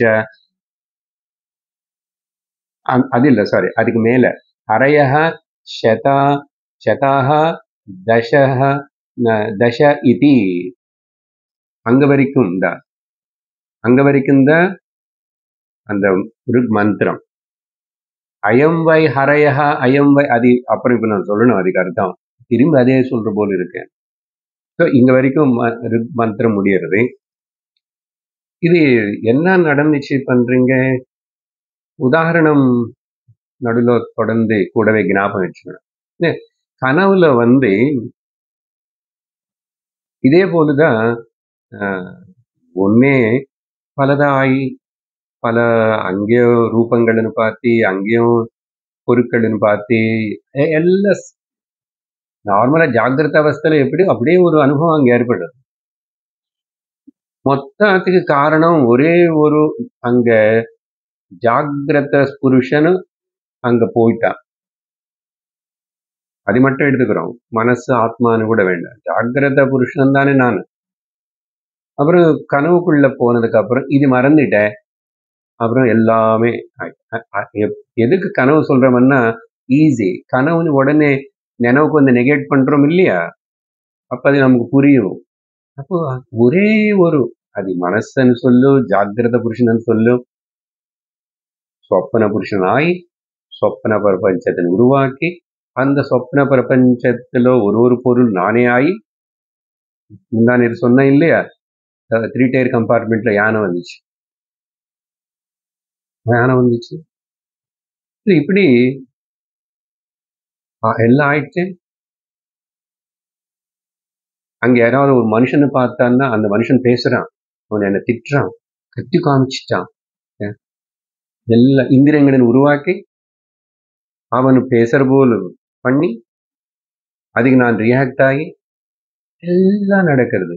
அ- அது இல்ல சாரி அதுக்கு மேல ஹரயः சதா சதாக தசஹ ந- தச இதி அங்க வரைக்கும் தான் அங்க வரைக்கும் தான் அந்த ருக் மந்திரம் அயம் வை ஹரயஹ அயம் வை அது அப்புறம் இப்ப நான் சொல்லணும் அதுக்கு அர்த்தம் திரும்பி அதே சொல்ற போல இருக்கேன் ஸோ இங்க வரைக்கும் ம- ருக் மந்திரம் முடியறது இது என்ன நடந்துச்சு பண்றீங்க உதாரணம் நடுல தொடர்ந்து கூடவே ஞாபகம் வச்சுக்கணும் இது கனவுல வந்து இதே போலதான் ஆஹ், ஒண்ணே பலதாய் பல அங்கேயும் ரூபங்கள்னு பார்த்து அங்கேயும் பொருட்கள்னு பார்த்து எ- எல்லாம் நார்மலா ஜாகிரத அவஸ்தையில எப்படி அப்படியே ஒரு அனுபவம் அங்க ஏற்படுறது மொத்தத்துக்கு காரணம் ஒரே ஒரு அங்க ஜாகிரத புருஷனு அங்க போயிட்டான் அது மட்டும் எடுத்துக்கிறோம் மனசு ஆத்மான்னு கூட வேண்டாம் ஜாகிரத புருஷன் தானே நான் அப்புறம் கனவுக்குள்ள போனதுக்கு அப்புறம் இது மறந்துட்டேன் அப்புறம் எல்லாமே ஆயி- அ- அ- எப்- எதுக்கு கனவு சொல்றோம்னா ஈஸி கனவுன்னு உடனே நினைவுக்கு வந்து நெகேட் பண்றோம் இல்லையா அப்ப அது நமக்கு புரியும் அப்போ ஒரே ஒரு அது மனசன்னு சொல்லு ஜாகிரத புருஷன் சொல்லு சொப்பன புருஷனாய் சொப்பன பிரபஞ்சத்தை உருவாக்கி அந்த சொப்ன பிரபஞ்சத்துல ஒரு ஒரு பொருள் நானே ஆகி முந்தா நேற்று சொன்னேன் இல்லையா த்ரீ டயர் கம்பார்ட்மெண்ட்ல யானை வந்துச்சு யானை வந்துச்சு இது இப்படி ஆ, எல்லாம் ஆயிடுச்சு அங்க யாராவது ஒரு மனுஷனை பார்த்தான்னா அந்த மனுஷன் பேசுறான் அவன் என்ன திட்டுறான் கத்தி காமிச்சிட்டான் ஏன்? எல்லா இந்திரியங்களை உருவாக்கி அவன் பேசுற போல பண்ணி அதுக்கு நான் ரியாக்ட் ஆகி எல்லாம் நடக்கிறது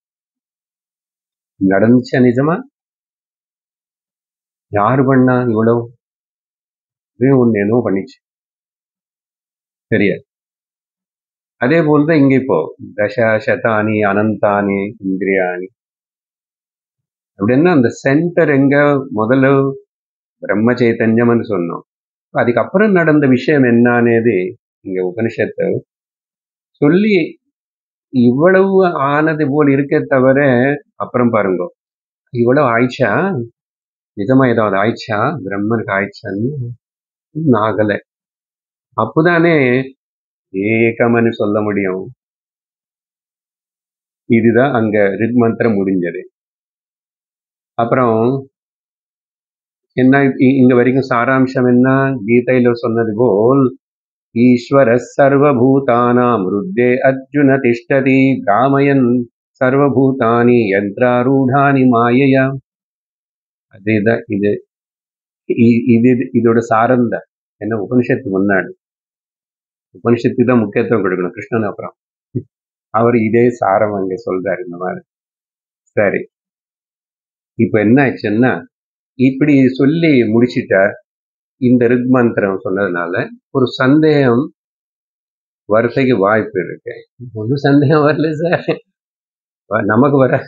நடந்துச்சா நிஜமா யாரு பண்ணா இவ்வளவு இது ஒண்ணு என்னவோ பண்ணிச்சு சரியா அதே போலதான் இங்க இப்போ தச சதானி அனந்தானி இந்திரியாணி அப்படின்னா அந்த சென்டர் எங்க முதல்ல பிரம்ம சைத்தன்யம்னு சொன்னோம் அதுக்கப்புறம் நடந்த விஷயம் என்னன்னது இங்க உபனிஷத்து சொல்லி இவ்வளவு ஆனது போல் இருக்கே தவிர அப்புறம் பாருங்க இவ்வளவு ஆயிடுச்சா நிஜமா ஏதாவது ஆயிடுச்சா பிரம்மனுக்கு ஆயிடுச்சான்னு இன்னும் ஆகல அப்போதானே ஏகம்னு சொல்ல முடியும் இதுதான் அங்க ரிக் மந்திரம் முடிஞ்சது அப்புறம் என்ன இ- இங்க வரைக்கும் சாராம்சம் என்ன கீதையில சொன்னது போல் ஈஸ்வர சர்வபூதானாம் ருத்தே அர்ஜுன திஷ்டதி காமயன் சர்வபூதானி யந்திராரூடானி மாயையா அதேதான் இது இ- இது இதோட சாரம் தான் என்ன உபனிஷத்து முன்னாடி உபனிஷத்துக்கு தான் முக்கியத்துவம் கொடுக்கணும் கிருஷ்ணன் அப்புறம் அவர் இதே சாரம் அங்க சொல்றாரு இந்த மாதிரி சரி இப்ப என்ன ஆச்சுன்னா இப்படி சொல்லி முடிச்சிட்டார் இந்த ரிக் மந்திரம் சொன்னதுனால ஒரு சந்தேகம் வரிசைக்கு வாய்ப்பு இருக்கு ஒன்றும் சந்தேகம் வரல சார் வ- நமக்கு வர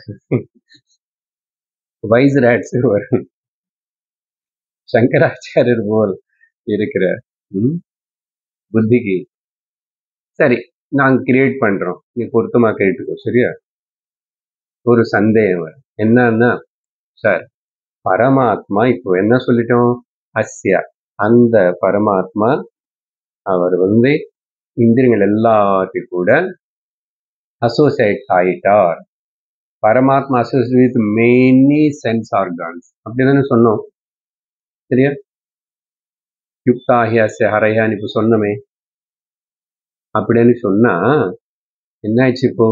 வைஸ் ராட்ஸ் வரும் சங்கராச்சாரியர் போல் இருக்கிற ம், புத்திக்கு சரி நாங்க கிரியேட் பண்றோம் நீ பொருத்தமா கேட்டுக்கோ சரியா ஒரு சந்தேகம் வரும் என்னன்னா சார் பரமாத்மா இப்போ என்ன சொல்லிட்டோம் அஸ்ய அந்த பரமாத்மா அவர் வந்து இந்திரியங்கள் எல்லாத்தையும் கூட அசோசியேட் ஆயிட்டார் பரமாத்மா associate with many sense organs அப்படிதானே சொன்னோம் சரியா யுக்தாகியாசிய ஹரையான்னு இப்போ சொன்னமே அப்படின்னு சொன்னா என்ன ஆயிடுச்சு இப்போ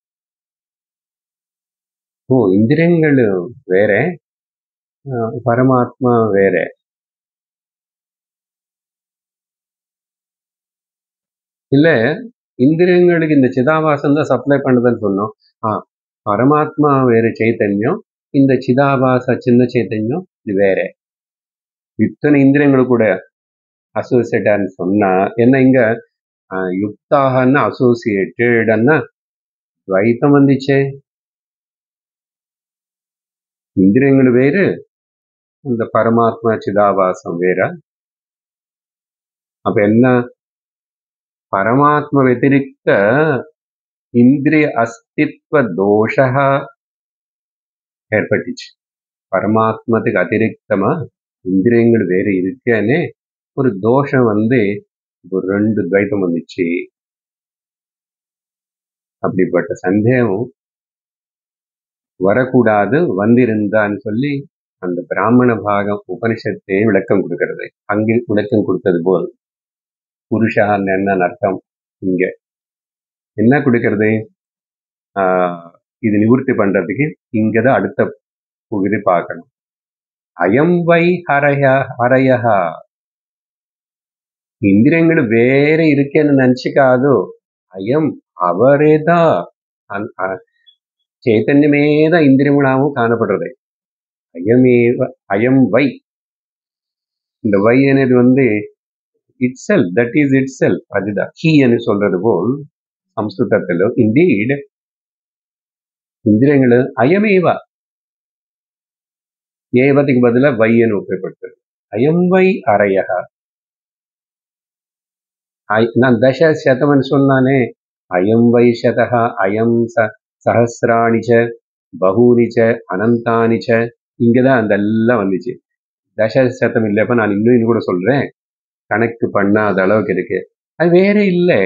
ஓ இந்திரியங்கள் வேற அஹ் பரமாத்மா வேற இல்ல இந்திரியங்களுக்கு இந்த சிதாபாசம் தான் சப்ளை பண்ணுதுன்னு சொன்னோம் ஆ பரமாத்மா வேற சைத்தன்யம் இந்த சிதாபாச சின்ன சைத்தன்யம் இது வேற இத்தனை இந்திரியங்கள் கூட அசோசியேட்டான்னு சொன்னா என்ன இங்க ஆஹ், யுக்தாகன்னா அசோசியேட்டட்னா துவைத்தம் வந்துச்சே இந்திரியங்கள் வேறு இந்த பரமாத்மா சிதாபாசம் வேற அப்ப என்ன பரமாத்ம ವ್ಯತಿರಿಕ್ತ இந்திரிய அஸ்தித்வ தோஷः ஏற்பட்டுச்சு பரமாத்மத்துக்கு அதிரிக்தமா இந்திரியங்கள் வேற இருக்கேனே ஒரு தோஷம் வந்து ஒரு ரெண்டு துவைத்தம் வந்துச்சு அப்படிப்பட்ட சந்தேகம் வரக்கூடாது வந்திருந்தான்னு சொல்லி அந்த பிராமண பாகம் உபனிஷத்தே விளக்கம் கொடுக்கிறது அங்கே விளக்கம் கொடுத்தது போல் புருஷான்னு என்ன அர்த்தம் இங்க என்ன கொடுக்கிறது ஆஹ் இது நிவர்த்தி பண்றதுக்கு இங்கதான் அடுத்த பகுதி பார்க்கணும் அயம் வை ஹரய ஹரயஹா இந்திரியங்கள் வேற இருக்கேன்னு நினைச்சுக்காதோ அயம் அவரேதான் அந்- அ- చైతన్యమే தான் இந்திரியங்களாகவும் காணப்படுறது அயமேவ அயம் வை இந்த வை అనేది வந்து itself that is itself அதுதான் ஹி என்று சொல்றது போல் సంస్కృతத்தில் ఇండీడ్ ఇంద్రియங்கள் అయమేవ ஏவத்துக்கு பதிலா வை என்று உபயோகப்படுத்துறது அயம் வை அரைய நான் தச சதம்னு சொன்னானே அயம் வை சதः அயம் ச சஹசிராணி ச பகூனி ச அனந்தானி ச இங்கதான் அந்த எல்லாம் வந்துச்சு தச சதம் இல்லப்ப நான் இன்னும் இன்னும் கூட சொல்றேன் கணக்கு பண்ணாத அளவுக்கு இருக்கு அது வேற இல்லை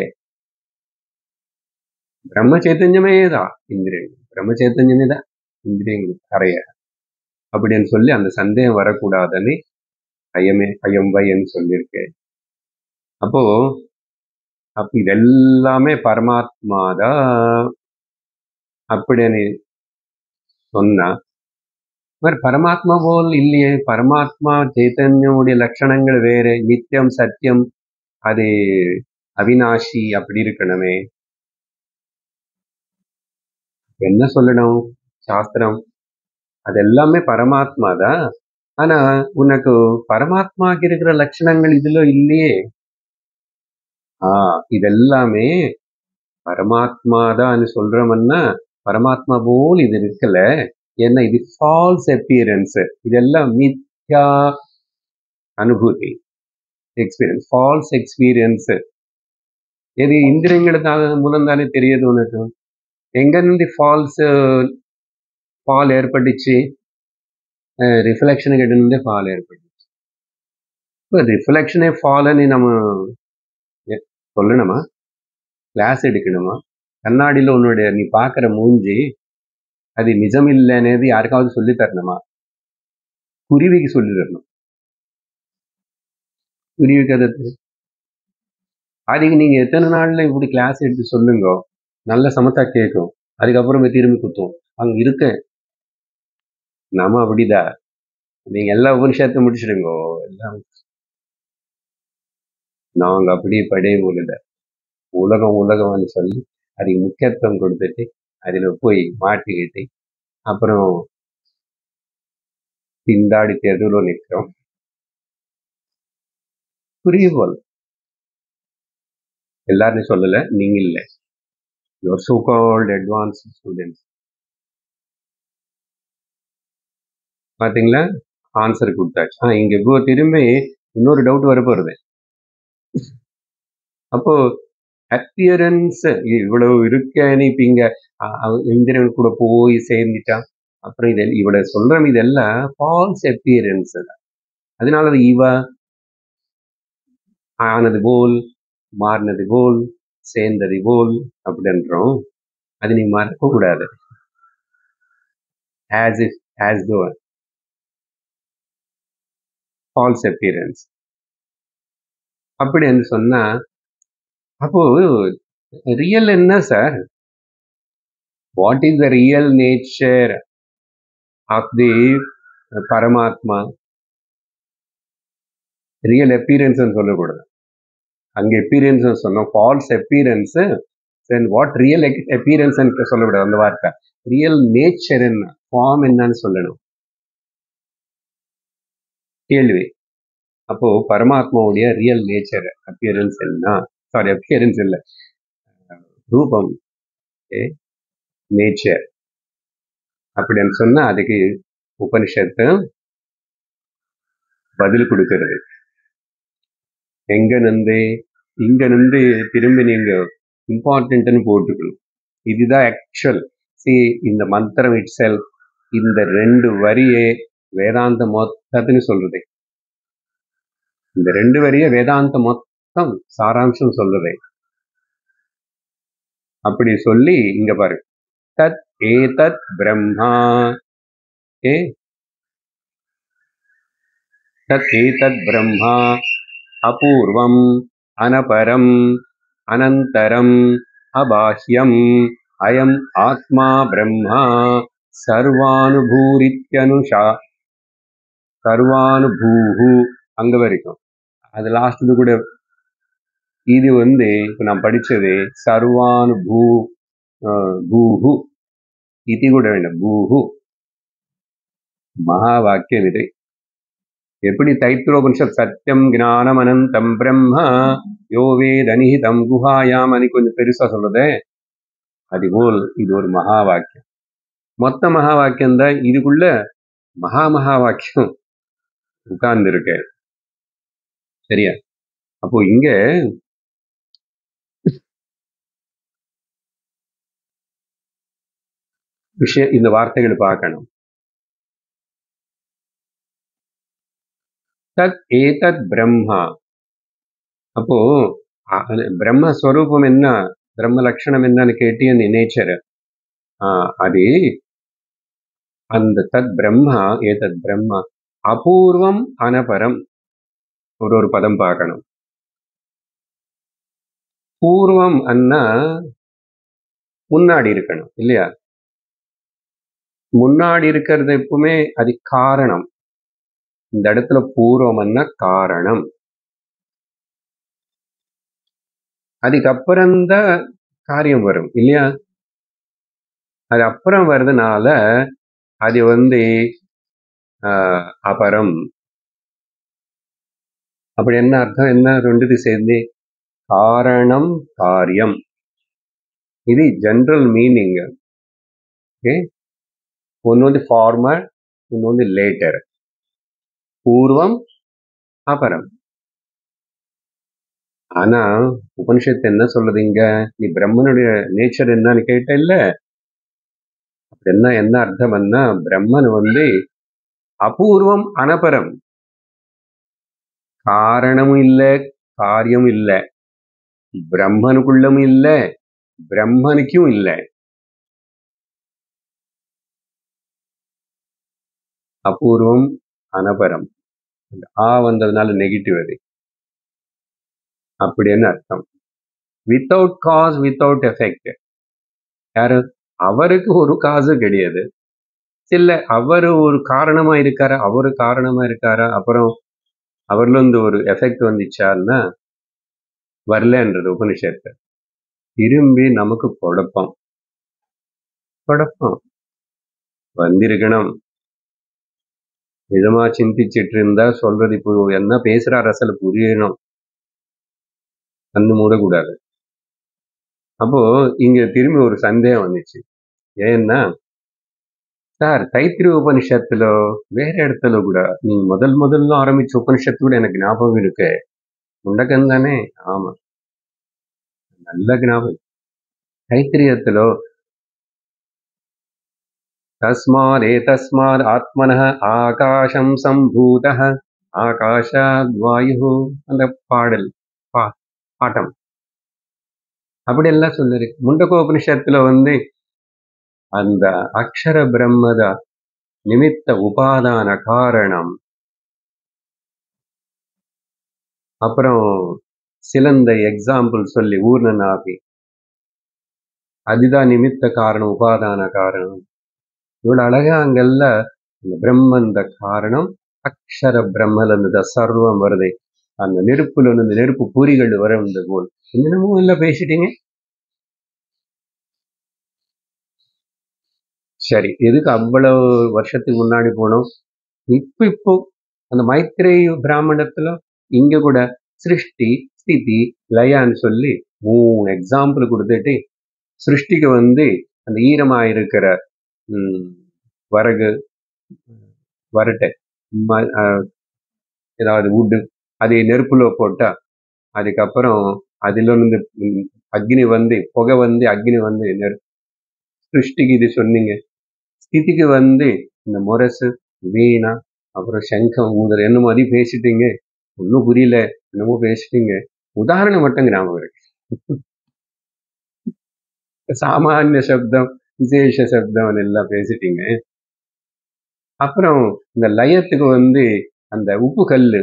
பிரம்ம சைத்தன்யமே தான் இந்திரியங்கள் பிரம்ம சைத்தன்யமே தான் இந்திரியங்கள் அறைய அப்படின்னு சொல்லி அந்த சந்தேகம் வரக்கூடாதுன்னு ஐயமே ஐயம் வைன்னு சொல்லியிருக்கேன் அப்போ அப்ப இதெல்லாமே பரமாத்மா தான் அப்படின்னு சொன்னா మరి பரமாத்மா போல் இல்லையே பரமாத்மா சைத்தன்யமுடைய லட்சணங்கள் வேறு நித்தியம் சத்தியம் அது அவினாஷி அப்படி இருக்கணுமே என்ன சொல்லணும் சாஸ்திரம் அது எல்லாமே பரமாத்மா தான் ஆனா உனக்கு பரமாத்மாக்கு இருக்கிற லட்சணங்கள் இதுல இல்லையே ஆ இதெல்லாமே பரமாத்மா தான் சொல்றோம்னா பரமாத்மா போல் இது இருக்கல ஏன்னா இது ஃபால்ஸ் அப்பியரன்ஸ் இதெல்லாம் மித்யா அனுபூதி எக்ஸ்பீரியன்ஸ் ஃபால்ஸ் எக்ஸ்பீரியன்ஸ் இது இந்திரியங்களுக்கு மூலம் தானே தெரியுது உனக்கு எங்க నుండి ஃபால்ஸ் ஃபால் ஏற்பட்டுச்சு ரிஃப்ளெக்ஷன் கிட்ட இருந்தே ஃபால் ஏற்பட்டுச்சு இப்போ ரிஃப்ளெக்ஷனே ஃபால்னு நம்ம எ- சொல்லணுமா கிளாஸ் எடுக்கணுமா கண்ணாடியில் உன்னுடைய நீ பார்க்குற மூஞ்சி அது நிஜம் இல்லைன்னது யாருக்காவது சொல்லி தரணுமா குருவிக்கு சொல்லி தரணும் குருவிக்கு அது தெரி- அதுக்கு நீங்க எத்தனை நாள்ல இப்படி கிளாஸ் எடுத்து சொல்லுங்க நல்ல சமத்தா கேட்கும் அதுக்கப்புறம் போய் திரும்பி குத்தும் அங்க இருக்க நாம அப்படிதான் நீங்க எல்லா உபனிஷத்தை முடிச்சிடுங்க எல்லாம் நாங்க அப்படியே படைய போலுத உலகம் உலகம்னு சொல்லி அதுக்கு முக்கியத்துவம் கொடுத்துட்டு அதுல போய் மாட்டிக்கிட்டு அப்புறம் திண்டாடி தெருவில் நிற்கிறோம் புரிய போல் எல்லாரும் சொல்லல நீங்க இல்ல your so called advance students பாத்தீங்களா ஆன்சர் கொடுத்தாச்சு ஆ இங்க இப்போ திரும்பி இன்னொரு டவுட் வர போறது அப்போ அப்பியரன்ஸ் இவ்வளவு இருக்கேன்னு இப்ப இங்க இந்திரன் கூட போய் சேர்ந்துட்டா அப்புறம் இது இவ்வளவு சொல்றோம் இதெல்லாம் ஃபால்ஸ் அப்பியரன்ஸ் அதனால அது இவ ஆனது போல் மாறினது போல் சேர்ந்தது போல் அப்படின்றோம் அது நீ மறக்க கூடாது as if as though false appearance அப்படின்னு சொன்னா அப்போ ரியல் என்ன sir what is the real nature of the பரமாத்மா ரியல் appearance சொல்லக்கூடாது அங்க appearance சொன்னோம் false appearance then what real appearance சொல்லக்கூடாது அந்த வார்த்தை ரியல் நேச்சர் என்ன ஃபார்ம் என்னன்னு சொல்லணும் கேள்வி அப்போ பரமாத்மாவுடைய ரியல் நேச்சர் அப்பியரன்ஸ் என்ன சாரி அப்பியரன்ஸ் இல்லை ரூபம் நேச்சர் அப்படின்னு சொன்னா அதுக்கு உபனிஷத்து பதில் கொடுக்கிறது எங்க நின்று இங்க நின்று திரும்பி நீங்க இம்பார்ட்டன்ட்னு போட்டுக்கணும் இதுதான் ஆக்சுவல் சி இந்த மந்திரம் இட் இந்த ரெண்டு வரியே வேதாந்த மொத்தத்துன்னு சொல்றது இந்த ரெண்டு வரியே வேதாந்த மொத்தம் சாராம்சம் சொல்றது அப்படி சொல்லி இங்க பாரு தத் ஏதத் பிரம்மா ஏ தத் ஏதத் பிரம்மா அபூர்வம் அனபரம் அனந்தரம் அபாஹ்யம் அயம் ஆத்மா பிரம்மா சர்வானுபூரித்யனுஷா சர்வானுபூஹு அங்க வரைக்கும் அது லாஸ்ட் கூட இது வந்து இப்ப நான் படிச்சது சர்வானு பூ அஹ், பூஹு இது கூட வேண்டாம் பூஹு மகா வாக்கியம் இது எப்படி தைத்திரோபனிஷத் சத்தியம் ஞானம் அனந்தம் பிரம்ம யோ வேத நிஹிதம் குஹாயாம் అని கொஞ்சம் பெருசா சொல்றது அதுபோல் இது ஒரு மகா வாக்கியம் மொத்த மகா வாக்கியம் தான் இதுக்குள்ள மகா மகா வாக்கியம் உட்கார்ந்து இருக்கு சரியா அப்போ இங்க விஷய இந்த வார்த்தைகள் பார்க்கணும் தத் ஏதத் பிரம்மா அப்போ ఆ- బ్రహ్మస్వరూపం ఎన్న బ్రహ్మ లక్షణం என்னன்னு கேட்டியன் நேச்சர் అది அந்த தத் பிரம்மா ஏதத் பிரம்மா அபூர்வம் அனபரம் ஒரு ஒரு பதம் பார்க்கணும் பூர்வம் அன்னா முன்னாடி இருக்கணும் இல்லையா முன்னாடி இருக்கிறது எப்பவுமே அது காரணம் இந்த இடத்துல பூர்வம்னா காரணம் அதுக்கப்புறம்தான் காரியம் வரும் இல்லையா அது அப்புறம் வர்றதுனால அது வந்து ஆஹ், அபரம் அப்படி என்ன அர்த்தம் என்ன ரெண்டுது சேர்ந்து காரணம் காரியம் இது ஜெனரல் மீனிங் ஓகே ஒன்று வந்து ஃபார்மர் ஒன்று வந்து லேட்டர் பூர்வம் அபரம் ஆனா உபனிஷத்து என்ன சொல்லுது இங்க நீ பிரம்மனுடைய நேச்சர் என்னன்னு கேட்ட இல்ல அப்படி என்ன என்ன அர்த்தம்னா பிரம்மன் வந்து அபூர்வம் அனபரம் காரணமும் இல்ல காரியமும் இல்ல பிரம்மனுக்குள்ளும் இல்ல பிரம்மனுக்கும் இல்ல அபூர்வம் அனபரம் அந்த ஆ வந்ததுனால நெகட்டிவ் அது அப்படின்னு அர்த்தம் வித்தவுட் காஸ் வித்தவுட் எஃபெக்ட் யாரு அவருக்கு ஒரு காசு கிடையாது இல்ல அவரு ஒரு காரணமா இருக்காரா அவரு காரணமா இருக்காரா அப்புறம் அவர்ல இருந்து ஒரு எஃபெக்ட் வந்துச்சான்னா வரலன்றது உபனிஷத்து திரும்பி நமக்கு குழப்பம் குழப்பம் வந்திருக்கணும் விதமா சிந்திச்சிட்டு இருந்தா சொல்றது இப்போ என்ன பேசுறாரு அசல புரியணும் கண்ணு மூடக்கூடாது அப்போ இங்க திரும்பி ஒரு சந்தேகம் வந்துச்சு ஏன்னா சார் தைத்திரி உபனிஷத்துல வேற இடத்துல கூட நீங்க முதல் முதல்ல ஆரம்பிச்ச உபனிஷத்து கூட எனக்கு ஞாபகம் இருக்கு முண்டக்கன் தானே ஆமா நல்ல ஞாபகம் தைத்திரியத்துல தஸ்மாத் ஏதஸ்மாத் ஆத்மனः ஆகாசம் சம்பூதः ஆகாஷாத் வாயு அந்த பாடல் பா பாட்டம் அப்படி எல்லாம் சொல்லிருக்கு முண்டகோபனிஷத்துல வந்து அந்த அக்ஷர பிரம்மத நிமித்த உபாதான காரணம் அப்புறம் சிலந்த எக்ஸாம்பிள் சொல்லி ஊர்ணனாபி அதுதான் நிமித்த காரணம் உபாதான காரணம் இவ்வளவு அழகா அங்கெல்ல இந்த பிரம்மந்த காரணம் அக்ஷர பிரம்மல இருந்து சர்வம் வருது அந்த நெருப்புல இருந்து நெருப்பு பூரிகள் வர வந்த போல் என்னென்னமோ எல்லாம் பேசிட்டீங்க சரி எதுக்கு அவ்வளவு வருஷத்துக்கு முன்னாடி போனோம் இப்ப இப்போ அந்த மைத்ரேய பிராமணத்துல இங்க கூட சிருஷ்டி ஸ்திதி லயான்னு சொல்லி மூணு எக்ஸாம்பிள் கொடுத்துட்டு சிருஷ்டிக்கு வந்து அந்த ஈரமா இருக்கிற ம், வரகு வரட்டை ம- அஹ், ஏதாவது உட்டு அதை நெருப்புல போட்டா அதுக்கப்புறம் அதுல இருந்து ம், அக்னி வந்து புகை வந்து அக்னி வந்து நெரு சிருஷ்டிக்கு இது சொன்னீங்க ஸ்திதிக்கு வந்து இந்த முரசு வீணா அப்புறம் சங்கம் ஊதல் என்ன மாதிரி பேசிட்டீங்க ஒன்றும் புரியல என்னமோ பேசிட்டீங்க உதாரணம் மட்டும் ஞாபகம் இருக்கு சாமானிய சப்தம் விசேஷ சப்தம் எல்லாம் பேசிட்டீங்க அப்புறம் இந்த லயத்துக்கு வந்து அந்த உப்பு கல்லு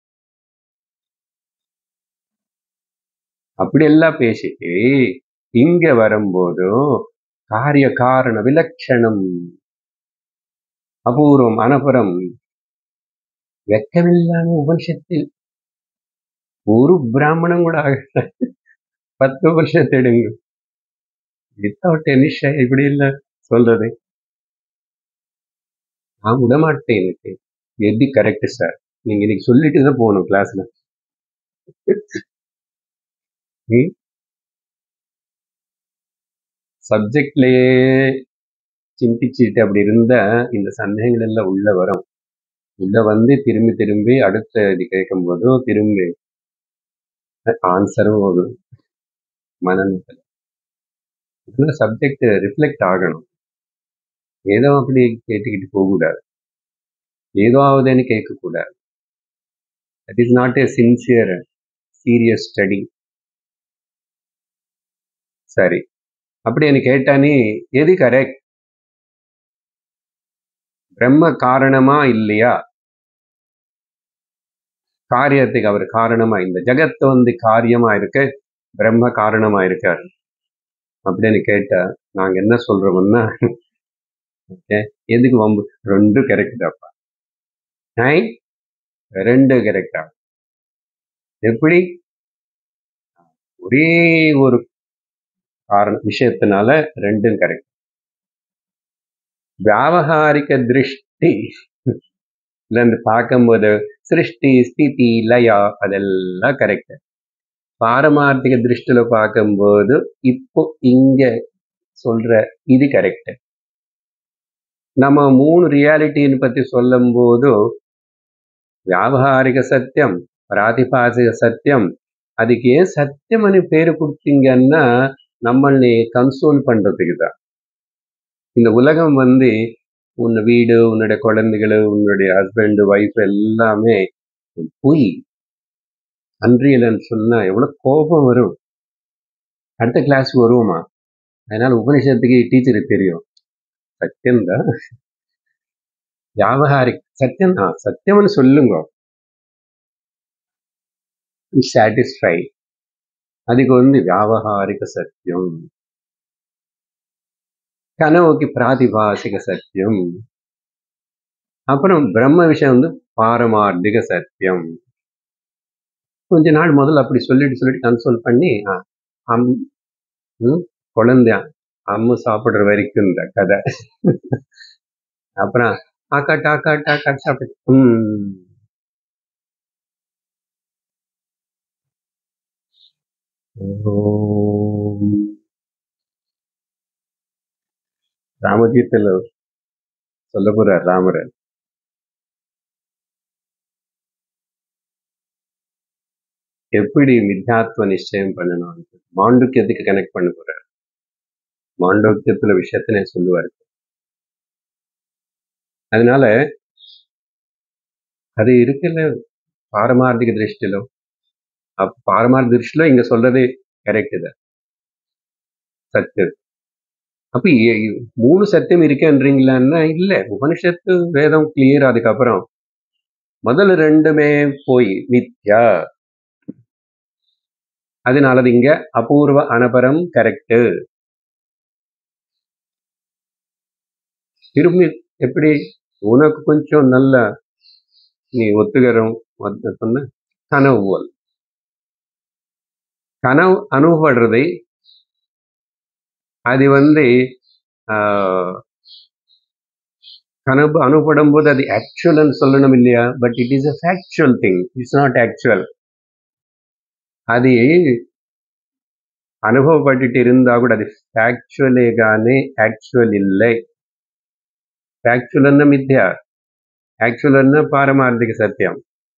அப்படி எல்லாம் பேசிட்டு இங்க வரும்போது காரிய காரண விலட்சணம் அபூர்வம் அனபரம் வெக்கமில்லாம உபனிஷத்தில் ஒரு பிராமணம் கூட ஆகல பத்து வருஷத்தை எடுங்க வித்தவுட் எனிஷா இப்படி இல்ல சொல்றது நான் விட மாட்டேன் எனக்கு எது கரெக்ட் சார் நீங்க இன்னைக்கு சொல்லிட்டு தான் போகணும் கிளாஸ்ல சப்ஜெக்ட்லயே சிந்திச்சுட்டு அப்படி இருந்தா இந்த சந்தேகங்கள் எல்லாம் உள்ள வரும் உள்ள வந்து திரும்பி திரும்பி அடுத்த இது கேட்கும் போதும் திரும்பி ஆன்சரும் ஒரு மனநல இதுல சப்ஜெக்ட் ரிஃப்ளெக்ட் ஆகணும் ஏதோ அப்படி கேட்டுக்கிட்டு போகக்கூடாது ஏதோ ஆகுதுன்னு கேட்கக்கூடாது that is not a sincere serious study சரி அப்படின்னு கேட்டா நீ எது கரெக்ட் பிரம்ம காரணமா இல்லையா காரியத்துக்கு அவர் காரணமா இந்த ஜகத்து வந்து காரியமா இருக்க பிரம்ம காரணமா இருக்காரு அப்படின்னு கேட்டா நாங்க என்ன சொல்றோம்னா okay, எதுக்கு வம்பு ரெண்டு கரெக்டாப்பா நைன் ரெண்டு கரெக்டா எப்படி ஒரே ஒரு காரண விஷயத்தினால ரெண்டும் கரெக்ட் வியாவகாரிக திருஷ்டி இருந்து பார்க்கும்போது சிருஷ்டி ஸ்திதி லயா அதெல்லாம் கரெக்ட் பாரமார்த்திக திருஷ்டில பார்க்கும்போது இப்போ இங்க சொல்ற இது கரெக்ட் நம்ம மூணு ரியாலிட்டின்னு பத்தி சொல்லும்போது வியாபகாரிக சத்தியம் பிராதிபாசிக சத்தியம் அதுக்கு ஏன் சத்தியம்னு பேரு கொடுத்தீங்கன்னா நம்மளை கன்சோல் பண்றதுக்கு தான் இந்த உலகம் வந்து உன் வீடு உன்னுடைய குழந்தைகள் உன்னுடைய ஹஸ்பண்ட் ஒய்ஃப் எல்லாமே பொய் அன்றியலன்னு சொன்னா எவ்வளவு கோபம் வரும் அடுத்த கிளாஸ்க்கு வருவோமா அதனால உபனிஷத்துக்கு டீச்சருக்கு தெரியும் சத்தியம்தான் வியாபகாரிக் சத்தியம் தான் சத்தியம்னு சொல்லுங்க சாட்டிஸ்ஃபை அதுக்கு வந்து வியாபகாரிக சத்தியம் கனவுக்கு பிராதிபாசிக சத்தியம் அப்புறம் பிரம்ம விஷயம் வந்து பாரமார்த்திக சத்தியம் கொஞ்ச நாள் முதல்ல அப்படி சொல்லிட்டு சொல்லிட்டு கன்சோல் பண்ணி ஆ, அம் ம், குழந்தை அம்மு சாப்பிடுற வரைக்கும் இந்த கதை அப்புறம் ஆக்கா டாக்கா டாக்கா சாப்பிட்டு ம் ஓம். ராமகீர்த்தில சொல்ல போறார் ராமர் எப்படி மித்யாத்வ நிச்சயம் பண்ணணும் மாண்டூக்கியத்துக்கு கனெக்ட் பண்ண போறார் மாண்டூக்கியத்துல விஷயத்தினே சொல்லுவார் அதனால அது இருக்குல்ல பாரமார்த்திக திருஷ்டிலோ அப்ப பாரமார்த்த திருஷ்டிலோ இங்க சொல்றதே கரெக்ட் தான் சத்தியம் அப்ப இ- இ- மூணு சத்தியம் இருக்கேன்றீங்களான்னா இல்ல உபனிஷத்து வேதம் கிளியர் அதுக்கப்புறம் முதல்ல ரெண்டுமே போய் மித்யா அதனால அது இங்க அபூர்வ அனபரம் கரெக்ட் திரும்பி எப்படி உனக்கு கொஞ்சம் நல்ல நீ ஒத்துக்கிறோம் ஒத்து- சொன்ன கனவு போல் கனவு அனுபவப்படுறதை அது வந்து ஆஹ், கனவு அனுபவப்படும் போது அது ஆக்சுவல்னு சொல்லணும் இல்லையா but it is a factual thing it's not actual అది అనుభవపట్టి இருந்தா కూడా అది ఫ్యాక్చువలే గానీ యాక్చువల్ இல்லை ఫ్యాక్చువల్ అన్న మిథ్య యాక్చువల్ అన్న பாரமார்த்திக சத்தியம்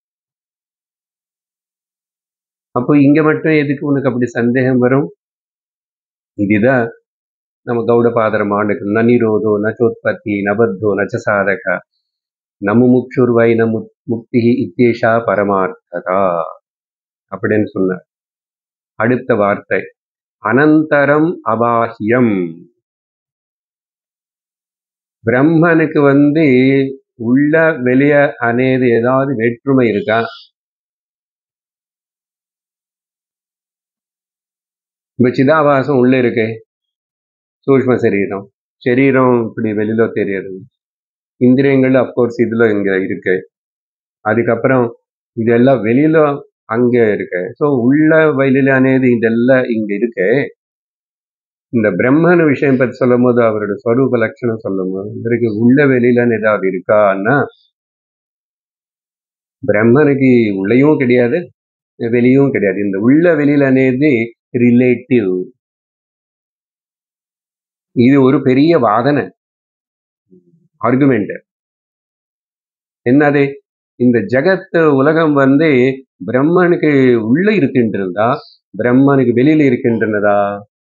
அப்போ இங்க மட்டும் எதுக்கு உனக்கு அப்படி சந்தேகம் வரும் இதுதான் நம்ம கௌடபாதர மாண்டுக்கு ந நிரோதோ நச்சோத்பத்தி நபத்தோ நச்ச சாதக நமு முக்ஷுர்வை ந முக்- முக்தி இத்தேஷா பரமார்த்ததா அப்படின்னு சொன்னார் அடுத்த வார்த்தை அனந்தரம் அபாஹ்யம் பிரம்மனுக்கு வந்து உள்ள வெளிய అనేది ஏதாவது வேற்றுமை இருக்கா இப்ப சிதாபாசம் உள்ள இருக்கு சூக்ஷ்ம சரீரம் சரீரம் இப்படி வெளியில தெரியுது இந்திரியங்கள் அப்கோர்ஸ் இதுல இங்க இருக்கு அதுக்கப்புறம் இதெல்லாம் வெளியில அங்க இருக்கு ஸோ உள்ள வெளியில అనేది இதெல்லாம் இங்க இருக்கு இந்த பிரம்மன் விஷயம் பத்தி சொல்லும் போது அவரோட ஸ்வரூப லட்சணம் சொல்லும் போது இவருக்கு உள்ள வெளியிலன்னு ஏதாவது இருக்கான்னா பிரம்மனுக்கு உள்ளேயும் கிடையாது வெளியும் கிடையாது இந்த உள்ள வெளியில అనేది ரிலேட்டிவ் இது ஒரு பெரிய வாதனை ஆர்குமெண்ட் என்னது இந்த ஜகத் உலகம் வந்து பிரம்மனுக்கு உள்ள இருக்கின்றதா பிரம்மனுக்கு வெளியில இருக்கின்றனதா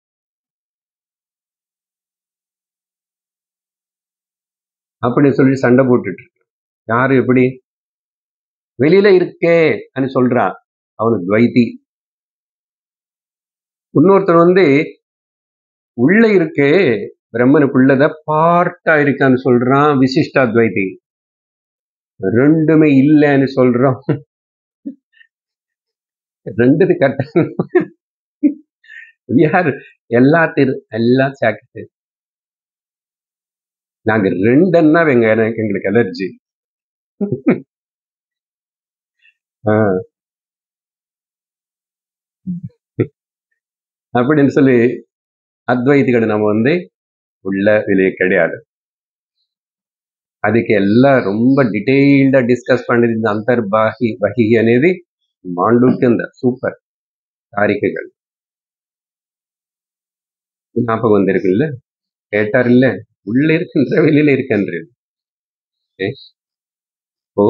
அப்படி சொல்லி சண்டை போட்டுட்டு இருக்கு. யாரு எப்படி வெளியில இருக்கே అని சொல்றா அவனு துவைத்தி இன்னொருத்தர் வந்து உள்ள இருக்கே பிரம்மனுக்குள்ளத பார்ட்டா இருக்கான்னு சொல்றான் விசிஷ்டாத்வைதி ரெண்டுமே இல்லைன்னு சொல்றோம் ரெண்டு கட்ட யார் எல்லாத்திரு எல்லாம் சாக்கிட்டு நாங்க ரெண்டுன்னா எங்க எனக்கு- எங்களுக்கு அலர்ஜி அப்படின்னு சொல்லி அத்வைதிகளை நம்ம வந்து உள்ள வெளியே கிடையாது ಅದಕ್ಕೆ ಎಲ್ಲ ரொம்ப ಡಿಟೇಲ್ಡ್ ಡಿಸ್ಕಸ್ ಮಾಡಿದ இந்த ಅಂತರ್ಬಾಹಿ ಬಹಿ అనేది ಮಾಂಡುಕ್ಯಂದ ಸೂಪರ್ காரிக்கைகள் ஞாபகம் வந்திருக்குல்ல கேட்டார் இல்ல உள்ள இருக்கின்ற வெளியில இருக்கின்ற ஓ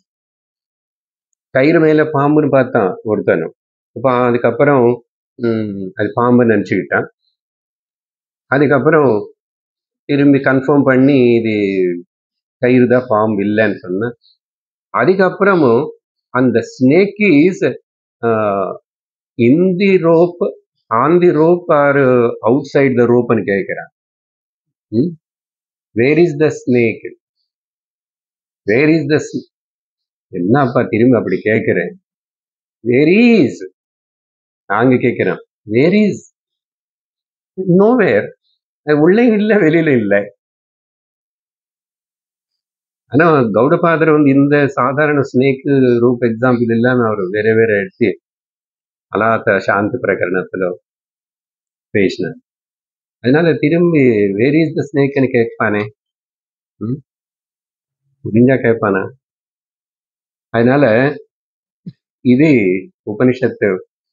கயிறு மேல பாம்புன்னு பார்த்தான் ஒருத்தனும் அப்ப அதுக்கப்புறம் ம், அது பாம்புன்னு நினச்சிக்கிட்டான் அதுக்கப்புறம் திரும்பி கன்ஃபார்ம் பண்ணி இது கயிறு தான் பாம்பு இல்லைன்னு சொன்னேன் அதுக்கப்புறமும் அந்த snake is in the rope on the rope or outside the ரோப்னு கேட்கிறான் where is the snake where is the என்னப்பா திரும்பி அப்படி கேட்கிறேன் வேர் இஸ் நாங்க கேட்கிறோம் வேர் இஸ் நோ வேர் உள்ளே இல்லை வெளியில இல்லை ஆனா கௌடபாதர் வந்து இந்த சாதாரண ஸ்னேக் ரூப் எக்ஸாம்பிள் இல்லாம அவர் வேற வேற எடுத்து அலாத்த சாந்தி பிரகரணத்துல பேசினார் அதனால திரும்பி வேர் இஸ் த ஸ்னேக்னு கேட்பானே ம்? புரிஞ்சா கேட்பானா அதனால இது உபனிஷத்து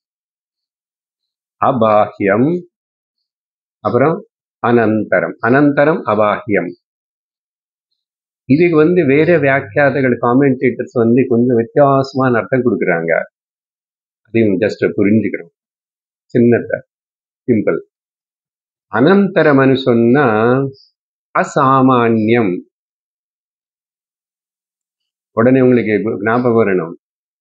அபாஹ்யம் அப்புறம் அனந்தரம் அனந்தரம் அபாஹ்யம் இதுக்கு வந்து வேற வியாக்கியாதங்கள் காமெண்டேட்டர்ஸ் வந்து கொஞ்சம் வித்தியாசமான அர்த்தம் கொடுக்குறாங்க அதையும் ஜஸ்ட் புரிஞ்சுக்கிறோம் சின்னத சிம்பிள் அனந்தரம்னு சொன்னா அசாமான்யம் உடனே உங்களுக்கு ஞாபகம் வரணும்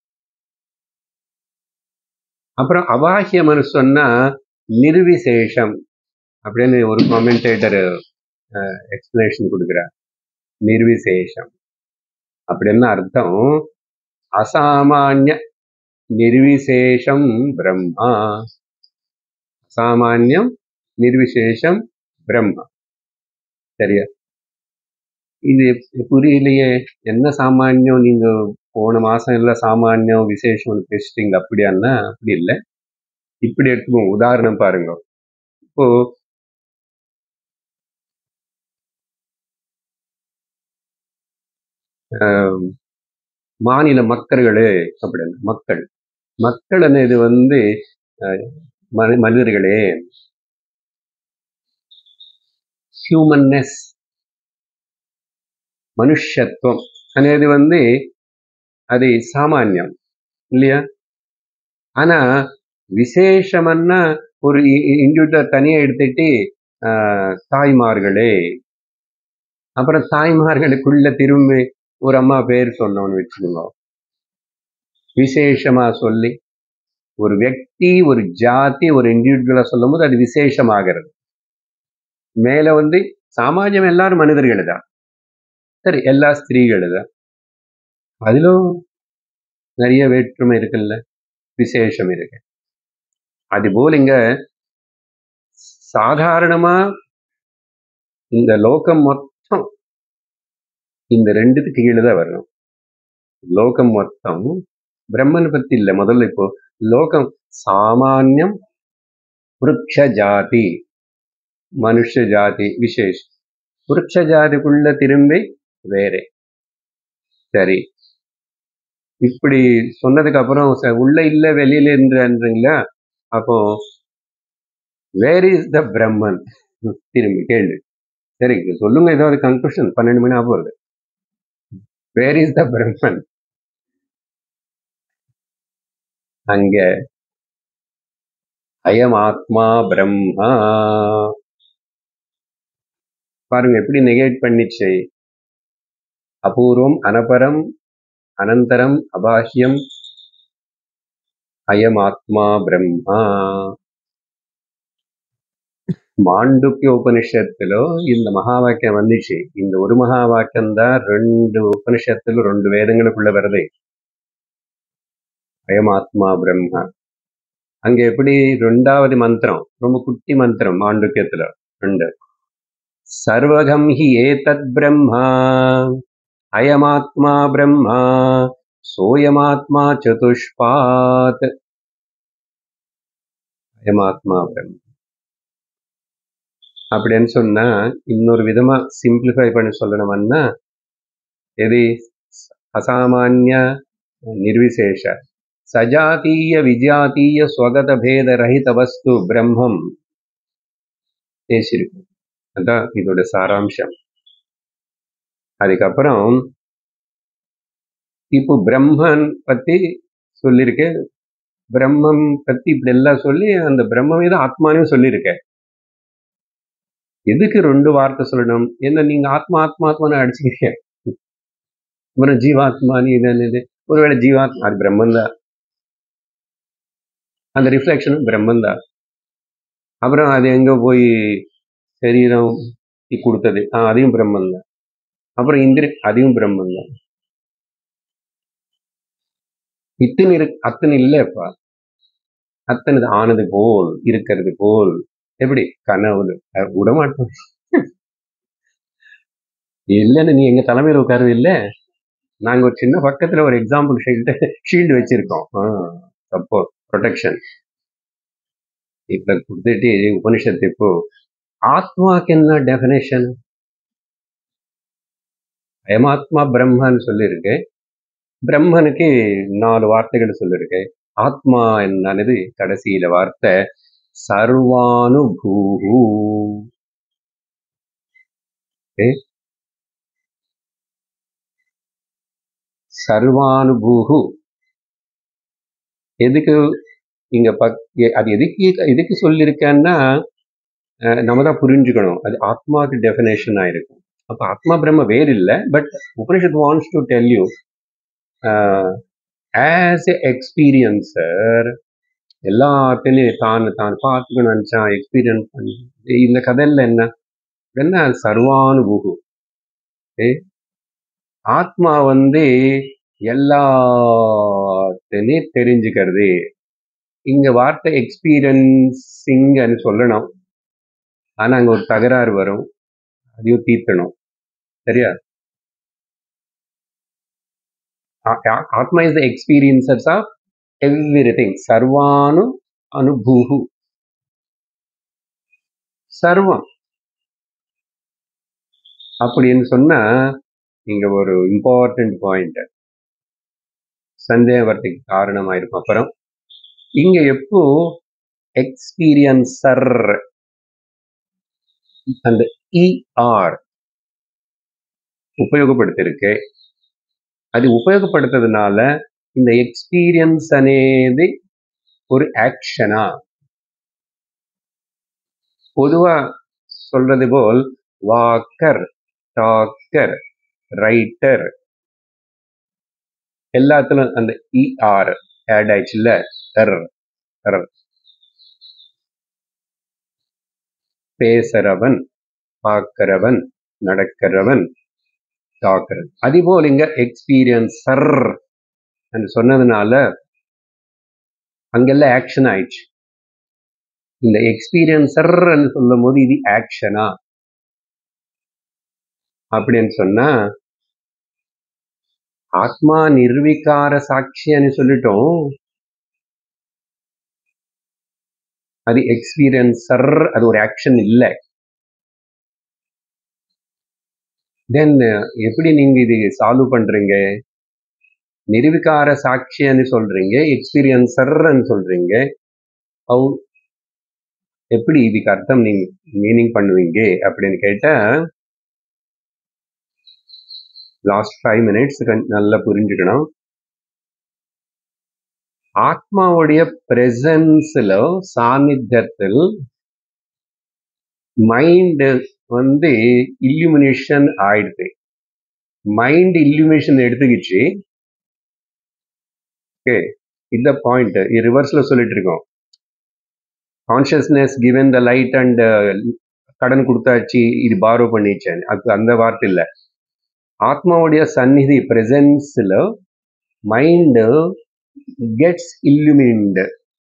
அப்புறம் அபாஹ்யம்னு சொன்னா நிர்விசேஷம் அப்படின்னு ஒரு காமெண்டேட்டர் எக்ஸ்பிளனேஷன் கொடுக்குறார் நிர்விசேஷம் அப்படின்னு அர்த்தம் அசாமான்ய நிர்விசேஷம் பிரம்மா அசாமான்யம் நிர்விசேஷம் பிரம்மா சரியா இது புரியலையே என்ன சாமானியம் நீங்க போன மாசம் எல்லாம் சாமானியம் விசேஷம் பேசிட்டீங்க அப்படியான்னா அப்படி இல்லை இப்படி எடுத்துக்கோங்க உதாரணம் பாருங்க இப்போ ஆஹ், மாநில மக்கள்களே அப்படின்னு மக்கள் மக்கள் இது வந்து ஆஹ், மனி- மனிதர்களே ஹியூமன்னஸ் மனுஷத்துவம் అనేది வந்து அது சாமானியம் இல்லையா ஆனா விசேஷமன்னா ஒரு இண்டிவிஜுவல் தனியா எடுத்துட்டு ஆஹ், தாய்மார்களே அப்புறம் தாய்மார்களுக்குள்ள திரும்பி ஒரு அம்மா பேர் சொன்னோன்னு வச்சுக்கோங்க விசேஷமா சொல்லி ஒரு వ్యక్తి ஒரு ஜாதி ஒரு இண்டிவிஜுவலா சொல்லும் போது அது விசேஷமாகிறது மேல வந்து சாமாஜ்யம் எல்லாரும் மனிதர்கள் தான் சரி எல்லா ஸ்திரீகள் தான் அதிலும் நிறைய வேற்றுமை இருக்குல்ல விசேஷம் இருக்கு அதுபோல் இங்க சாதாரணமா இந்த லோகம் மொத்தம் இந்த ரெண்டுத்துக்கு கீழே தான் வரணும் லோகம் மொத்தம் பிரம்மனை பத்தி இல்ல முதல்ல இப்போ லோகம் சாமானியம் விருட்ச ஜாதி மனுஷ ஜாதி விசேஷ் விருட்ச ஜாதிக்குள்ள திரும்பி வேறே சரி இப்படி சொன்னதுக்கு அப்புறம் ச- உள்ள இல்ல வெளியில இருந்தீங்களா அப்போ வேர் இஸ் த பிரம்மன் திரும்பி கேள்வி சரி சொல்லுங்க ஏதாவது கன்க்ளூஷன் பன்னெண்டு மணி ஆகும் வருது வேர் இஸ் த பிரம்மன் அங்க அயம் ஆத்மா பிரம்மா பாருங்க எப்படி நெகேட் பண்ணிச்சு அபூர்வம் அனபரம் அனந்தரம் அபாஹ்யம் அயம் ஆத்மா பிரம்மா மாண்டுக்கிய உபனிஷத்துல இந்த மகா வாக்கியம் வந்துச்சு இந்த ஒரு மகா வாக்கியம் தான் ரெண்டு உபனிஷத்துல ரெண்டு வேதங்களுக்குள்ள வருது அயமாத்மா பிரம்மா அங்க எப்படி ரெண்டாவது மந்திரம் ரொம்ப குட்டி மந்திரம் மாண்டுக்கியத்துல ரெண்டு சர்வகம் ஹி ஏதத் பிரம்மா அயமாத்மா பிரம்மா சோயமாத்மா சதுஷ்பாத் அயமாத்மா பிரம்மா அப்படின்னு சொன்னா இன்னொரு விதமா சிம்பிளிஃபை பண்ணி சொல்லணும்னா எது அசாமான்ய நிர்விசேஷ சஜாத்தீய விஜாத்தீய ஸ்வகத பேத ரஹித வஸ்து பிரம்மம் பேசியிருக்கும் அதான் இதோட சாராம்சம் அதுக்கப்புறம் இப்போ பிரம்மன் பத்தி சொல்லியிருக்கேன் பிரம்மம் பத்தி இப்படி எல்லாம் சொல்லி அந்த பிரம்மமே தான் ஆத்மானையும் சொல்லியிருக்கேன் எதுக்கு ரெண்டு வார்த்தை சொல்லணும் என்ன நீங்க ஆத்மா ஆத்மா ஆத்மான்னு அடிச்சுக்கிறீங்க அப்புறம் ஜீவாத்மா நீ இது இது ஒருவேளை ஜீவாத்மா அது பிரம்மன் தான் அந்த ரிஃப்ளெக்ஷனும் பிரம்மன் தான் அப்புறம் அது எங்க போய் சரீரம் கொடுத்தது ஆ அதையும் பிரம்மன் தான் அப்புறம் இந்திரி அதையும் பிரம்மன் தான் இத்தனை இரு அத்தனை இல்லைப்பா அத்தனை ஆனது போல் இருக்கிறது போல் எப்படி கனவு அஹ் விடமாட்டோம் இல்லைன்னு நீ எங்க தலைமையில் உட்காருது இல்ல நாங்க ஒரு சின்ன பக்கத்துல ஒரு எக்ஸாம்பிள் ஷீல்டு ஷீல்டு வச்சிருக்கோம் சப்போஸ் ப்ரொடெக்ஷன் இப்ப கொடுத்துட்டு உபனிஷத்து இப்போ ஆத்மாக்கு என்ன டெஃபினேஷன் அயமாத்மா பிரம்மன்னு சொல்லியிருக்கு பிரம்மனுக்கு நாலு வார்த்தைகள் சொல்லியிருக்கு ஆத்மா என்னது கடைசியில வார்த்தை சர்வானுபூஹு Okay? சர்வானுபூஹு எதுக்கு இங்க பக் எ- அது எதுக்கு எதுக்கு சொல்லியிருக்கேன்னா அஹ், நம்ம தான் புரிஞ்சுக்கணும் அது ஆத்மாவுக்கு டெஃபினேஷன் ஆயிருக்கும் அப்ப ஆத்மா பிரம்ம வேறு இல்லை but Upanishad wants to tell you as a experiencer எல்லாத்திலையும் தான் தான் பார்த்துக்கணும் நினைச்சான் எக்ஸ்பீரியன்ஸ் பண்ணி இந்த கதையில என்ன என்ன சர்வானுபூகு Okay? ஆத்மா வந்து எல்லாத்தையும் தெரிஞ்சுக்கிறது இங்க வார்த்தை எக்ஸ்பீரியன்சிங்னு சொல்லணும் ஆனா அங்க ஒரு தகராறு வரும் அதையும் தீர்த்தணும் சரியா ஆ- ஆ- atma is the experiencers of everything சர்வானு அனுபூகு சர்வம் அப்படின்னு சொன்னா இங்க ஒரு இம்பார்ட்டன்ட் பாயிண்ட் சந்தேகம் வரதுக்கு காரணமா இருக்கும் அப்புறம் இங்க எப்போ எக்ஸ்பீரியன்சர் அந்த இஆர் ఉపయోగపడుతుంది అది ఉపయోగపడుతుందనాల இந்த எக்ஸ்பீரியன்ஸ் అనేది ஒரு ஆக்ஷனா பொதுவா சொல்றது போல் வாக்கர் டாக்கர் ரைட்டர் எல்லாத்துலயும் அந்த இஆர் ஆட் ஆயிடுச்சுல்ல எர் எர் பேசுறவன் பார்க்கிறவன் நடக்கிறவன் டாக்கர் அதுபோல் இங்க எக்ஸ்பீரியன்சர் சொன்னதுனால அங்கெல்லாம் ஆக்ஷன் ஆயிடுச்சு இந்த எக்ஸ்பீரியன்சர் சொல்லும் போது இது ஆக்ஷனா அப்படின்னு சொன்னா ஆத்மா நிர்விகார சாட்சின்னு சொல்லிட்டோம் அது எக்ஸ்பீரியன்சர் அது ஒரு ஆக்ஷன் இல்லை தென் எப்படி நீங்க இது சால்வ் பண்றீங்க நிர்விகார சாட்சின்னு சொல்றீங்க எக்ஸ்பீரியன்சர்ன்னு சொல்றீங்க ஹவு எப்படி இதுக்கு அர்த்தம் நீங்க மீனிங் பண்ணுவீங்க அப்படின்னு கேட்டா லாஸ்ட் ஃபைவ் மினிட்ஸ் நல்லா புரிஞ்சுக்கணும் ஆத்மாவுடைய பிரசன்ஸ்ல சாநித்தியத்தில் மைண்ட் வந்து இல்லுமினேஷன் ஆயிடுது மைண்ட் இல்லுமினேஷன் எடுத்துக்கிச்சு ஓகே இந்த பாயிண்ட் ரிவர்ஸ்ல சொல்லிட்டு இருக்கோம் consciousness given the light and கடன் கொடுத்தாச்சு இது பாரோ பண்ணிச்சேன் அது அந்த வார்த்தை இல்லை ஆத்மாவுடைய சந்நிதி பிரசன்ஸில் mind gets illumined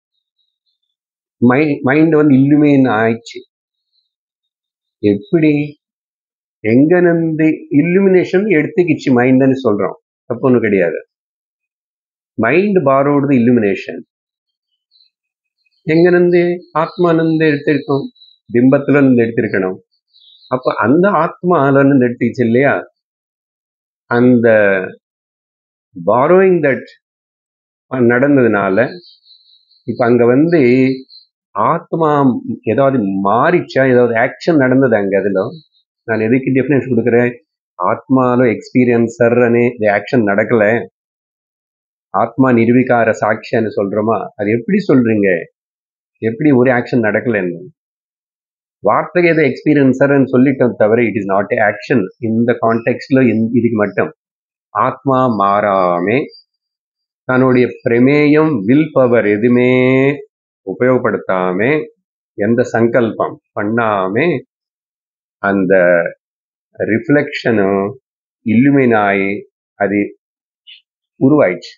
my mind வந்து இல்லுமின் ஆயிடுச்சு எப்படி எங்கனிருந்து இல்லுமினேஷன் எடுத்துக்கிச்சு மைண்டுன்னு சொல்றோம் தப்பு ஒன்றும் கிடையாது மைண்ட் பாரோடுது இல்லுமினேஷன் எங்கனிருந்து ஆத்மானந்து எடுத்திருக்கோம் பிம்பத்துல இருந்து எடுத்திருக்கணும் அப்ப அந்த ஆத்மால இருந்து எடுத்துச்சு இல்லையா அந்த பாரோயிங் தட் நடந்ததுனால இப்ப அங்க வந்து ஆத்மா ஏதாவது மாறிச்சா ஏதாவது ஆக்ஷன் நடந்தது அங்க அதுல நான் எதுக்கு டெஃபினேஷன் கொடுக்குறேன் ஆத்மால எக்ஸ்பீரியன்சர் ஆக்ஷன் நடக்கல ஆத்மா நிர்விகார சாட்சியான்னு சொல்றோமா அது எப்படி சொல்றீங்க எப்படி ஒரு ஆக்ஷன் நடக்கலன்னு வார்த்தைக்கு ஏதோ எக்ஸ்பீரியன்சர்னு சொல்லிட்டோம் தவிர இட் இஸ் நாட் ஆக்ஷன் இந்த கான்டெக்ட்ல இதுக்கு மட்டும் ஆத்மா மாறாமே தன்னுடைய பிரமேயம் வில் பவர் எதுவுமே உபயோகப்படுத்தாம எந்த சங்கல்பம் பண்ணாம அந்த ரிஃப்ளெக்ஷனும் இல்லுமினாயி அது உருவாயிடுச்சு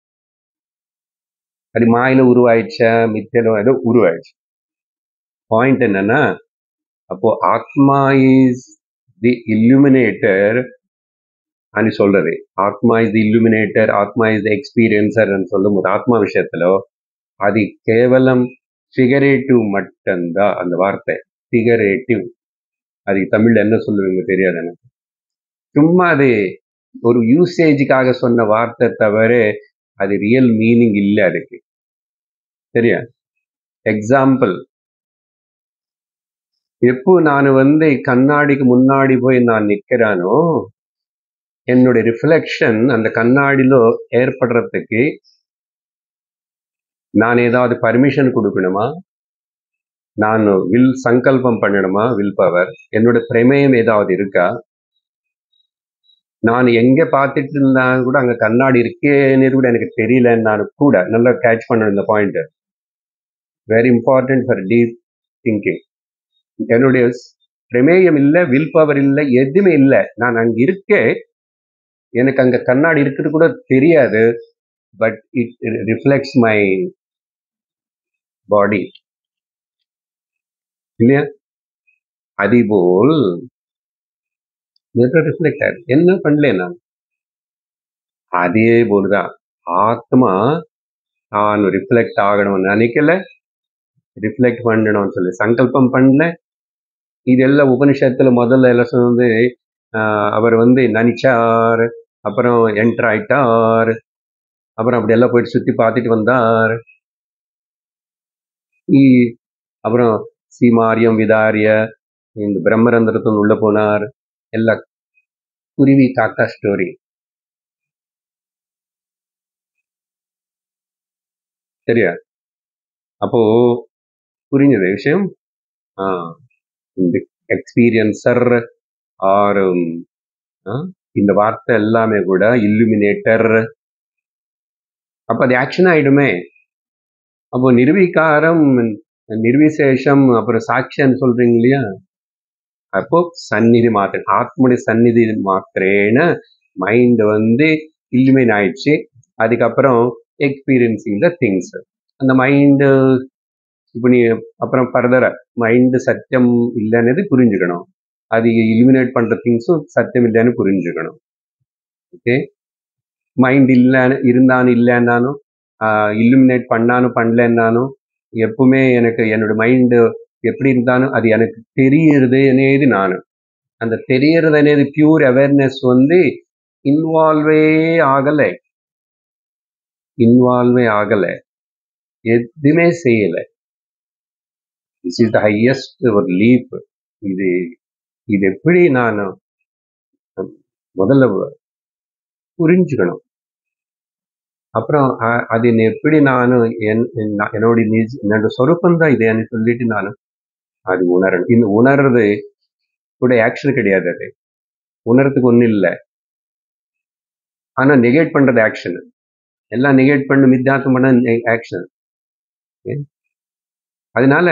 அது மாயில உருவாயிடுச்சா மித்தியலோ ஏதோ உருவாயிடுச்சு பாயிண்ட் என்னன்னா அப்போ ஆத்மா இஸ் தி இல்லுமினேட்டர் అని சொல்றது ஆத்மா இஸ் தி இல்லுமினேட்டர் ஆத்மா இஸ் தி எக்ஸ்பீரியன்சர் சொல்லும் போது ஆத்மா விஷயத்துல அது கேவலம் ஃபிகரேட்டிவ் மட்டும்தான் அந்த வார்த்தை ஃபிகரேட்டிவ் அதுக்கு தமிழ்ல என்ன சொல்லுவீங்க தெரியாது எனக்கு சும்மா அது ஒரு யூசேஜுக்காக சொன்ன வார்த்தை தவிர அது ரியல் மீனிங் இல்லை அதுக்கு சரியா எக்ஸாம்பிள் எப்போ நான் வந்து கண்ணாடிக்கு முன்னாடி போய் நான் நிற்கிறானோ என்னுடைய ரிஃப்ளெக்ஷன் அந்த கண்ணாடிలో ஏற்படுறதுக்கு நான் ஏதாவது பர்மிஷன் கொடுக்கணுமா நான் வில் சங்கல்பம் பண்ணணுமா வில் பவர் என்னோட பிரமேயம் ஏதாவது இருக்கா நான் எங்க பார்த்துட்டு இருந்தா கூட அங்க கண்ணாடி இருக்கேன்னு கூட எனக்கு தெரியலன்னு கூட நல்லா கேட்ச் பண்ணணும் இந்த point very important for deep thinking என்னுடைய பிரமேயம் இல்லை வில் பவர் இல்லை எதுவுமே இல்லை நான் அங்க இருக்கேன் எனக்கு அங்க கண்ணாடி இருக்கிறது கூட தெரியாது but it reflects my body இல்லையா அதுபோல் ரிஃப்ளெக்ட் ஆகுது என்ன பண்ணல நான் அதே போல்தான் ஆத்மா நான் ரிஃப்ளெக்ட் ஆகணும்னு நினைக்கல ரிஃப்ளெக்ட் பண்ணணும்னு சொல்லி சங்கல்பம் பண்ணல இதெல்லாம் உபனிஷத்துல முதல்ல எல்லாம் வந்து அவர் வந்து நினைச்சார் அப்புறம் என்டர் ஆயிட்டார் அப்புறம் அப்படி எல்லாம் போயிட்டு சுத்தி பார்த்துட்டு வந்தார் அப்புறம் சீமாரியம் விதாரிய இந்த பிரம்மரந்திரத்தின் உள்ள போனார் எல்லா குருவி காக்கா ஸ்டோரி சரியா அப்போ புரிஞ்சது விஷயம் இந்த எக்ஸ்பீரியன்சர் ஆர் இந்த வார்த்தை எல்லாமே கூட இல்லுமினேட்டர் அப்ப அது ஆக்ஷன் ஆயிடுமே அப்போ நிர்வீகாரம் நிர்விசேஷம் அப்புறம் சாட்சியன்னு சொல்றீங்க இல்லையா அப்போ சந்நிதி மாத்திர ஆத்மனுடைய சந்நிதி மாத்திரேன மைண்ட் வந்து இல்லுமின் ஆயிடுச்சு அதுக்கப்புறம் எக்ஸ்பீரியன்சிங் த திங்ஸ் அந்த மைண்டு இப்போ நீ அப்புறம் ஃபர்தரா மைண்டு சத்தியம் இல்லைன்னு புரிஞ்சுக்கணும் அது இலிமினேட் பண்ற திங்ஸும் சத்தியம் இல்லைன்னு புரிஞ்சுக்கணும் ஓகே மைண்ட் இல்லைன்னு இருந்தானு இல்லைன்னாலும் இலுமினேட் பண்ணானும் பண்ணலன்னாலும் எப்பவுமே எனக்கு என்னோட மைண்டு எப்படி இருந்தாலும் அது எனக்கு தெரியறது అనేది நான் அந்த தெரியறது అనేది பியூர் அவேர்னஸ் வந்து இன்வால்வே ஆகலை இன்வால்வே ஆகலை எதுவுமே செய்யலை திஸ் இஸ் த ஹையஸ்ட் ஒரு லீப் இது இது எப்படி நான் முதல்ல புரிஞ்சுக்கணும் அப்புறம் அது எப்படி நான் என் என்னோட நிஜ என்னோட சொருப்பம் தான் இதுன்னு சொல்லிட்டு நான் அது உணரணும் இந்த உணர்றது கூட ஆக்ஷன் கிடையாது அது உணர்றதுக்கு ஒன்றும் இல்லை ஆனால் நெகேட் பண்ணுறது ஆக்ஷன் எல்லாம் நெகேட் பண்ண மித்தாத்தம் பண்ண ஆக்ஷன் அதனால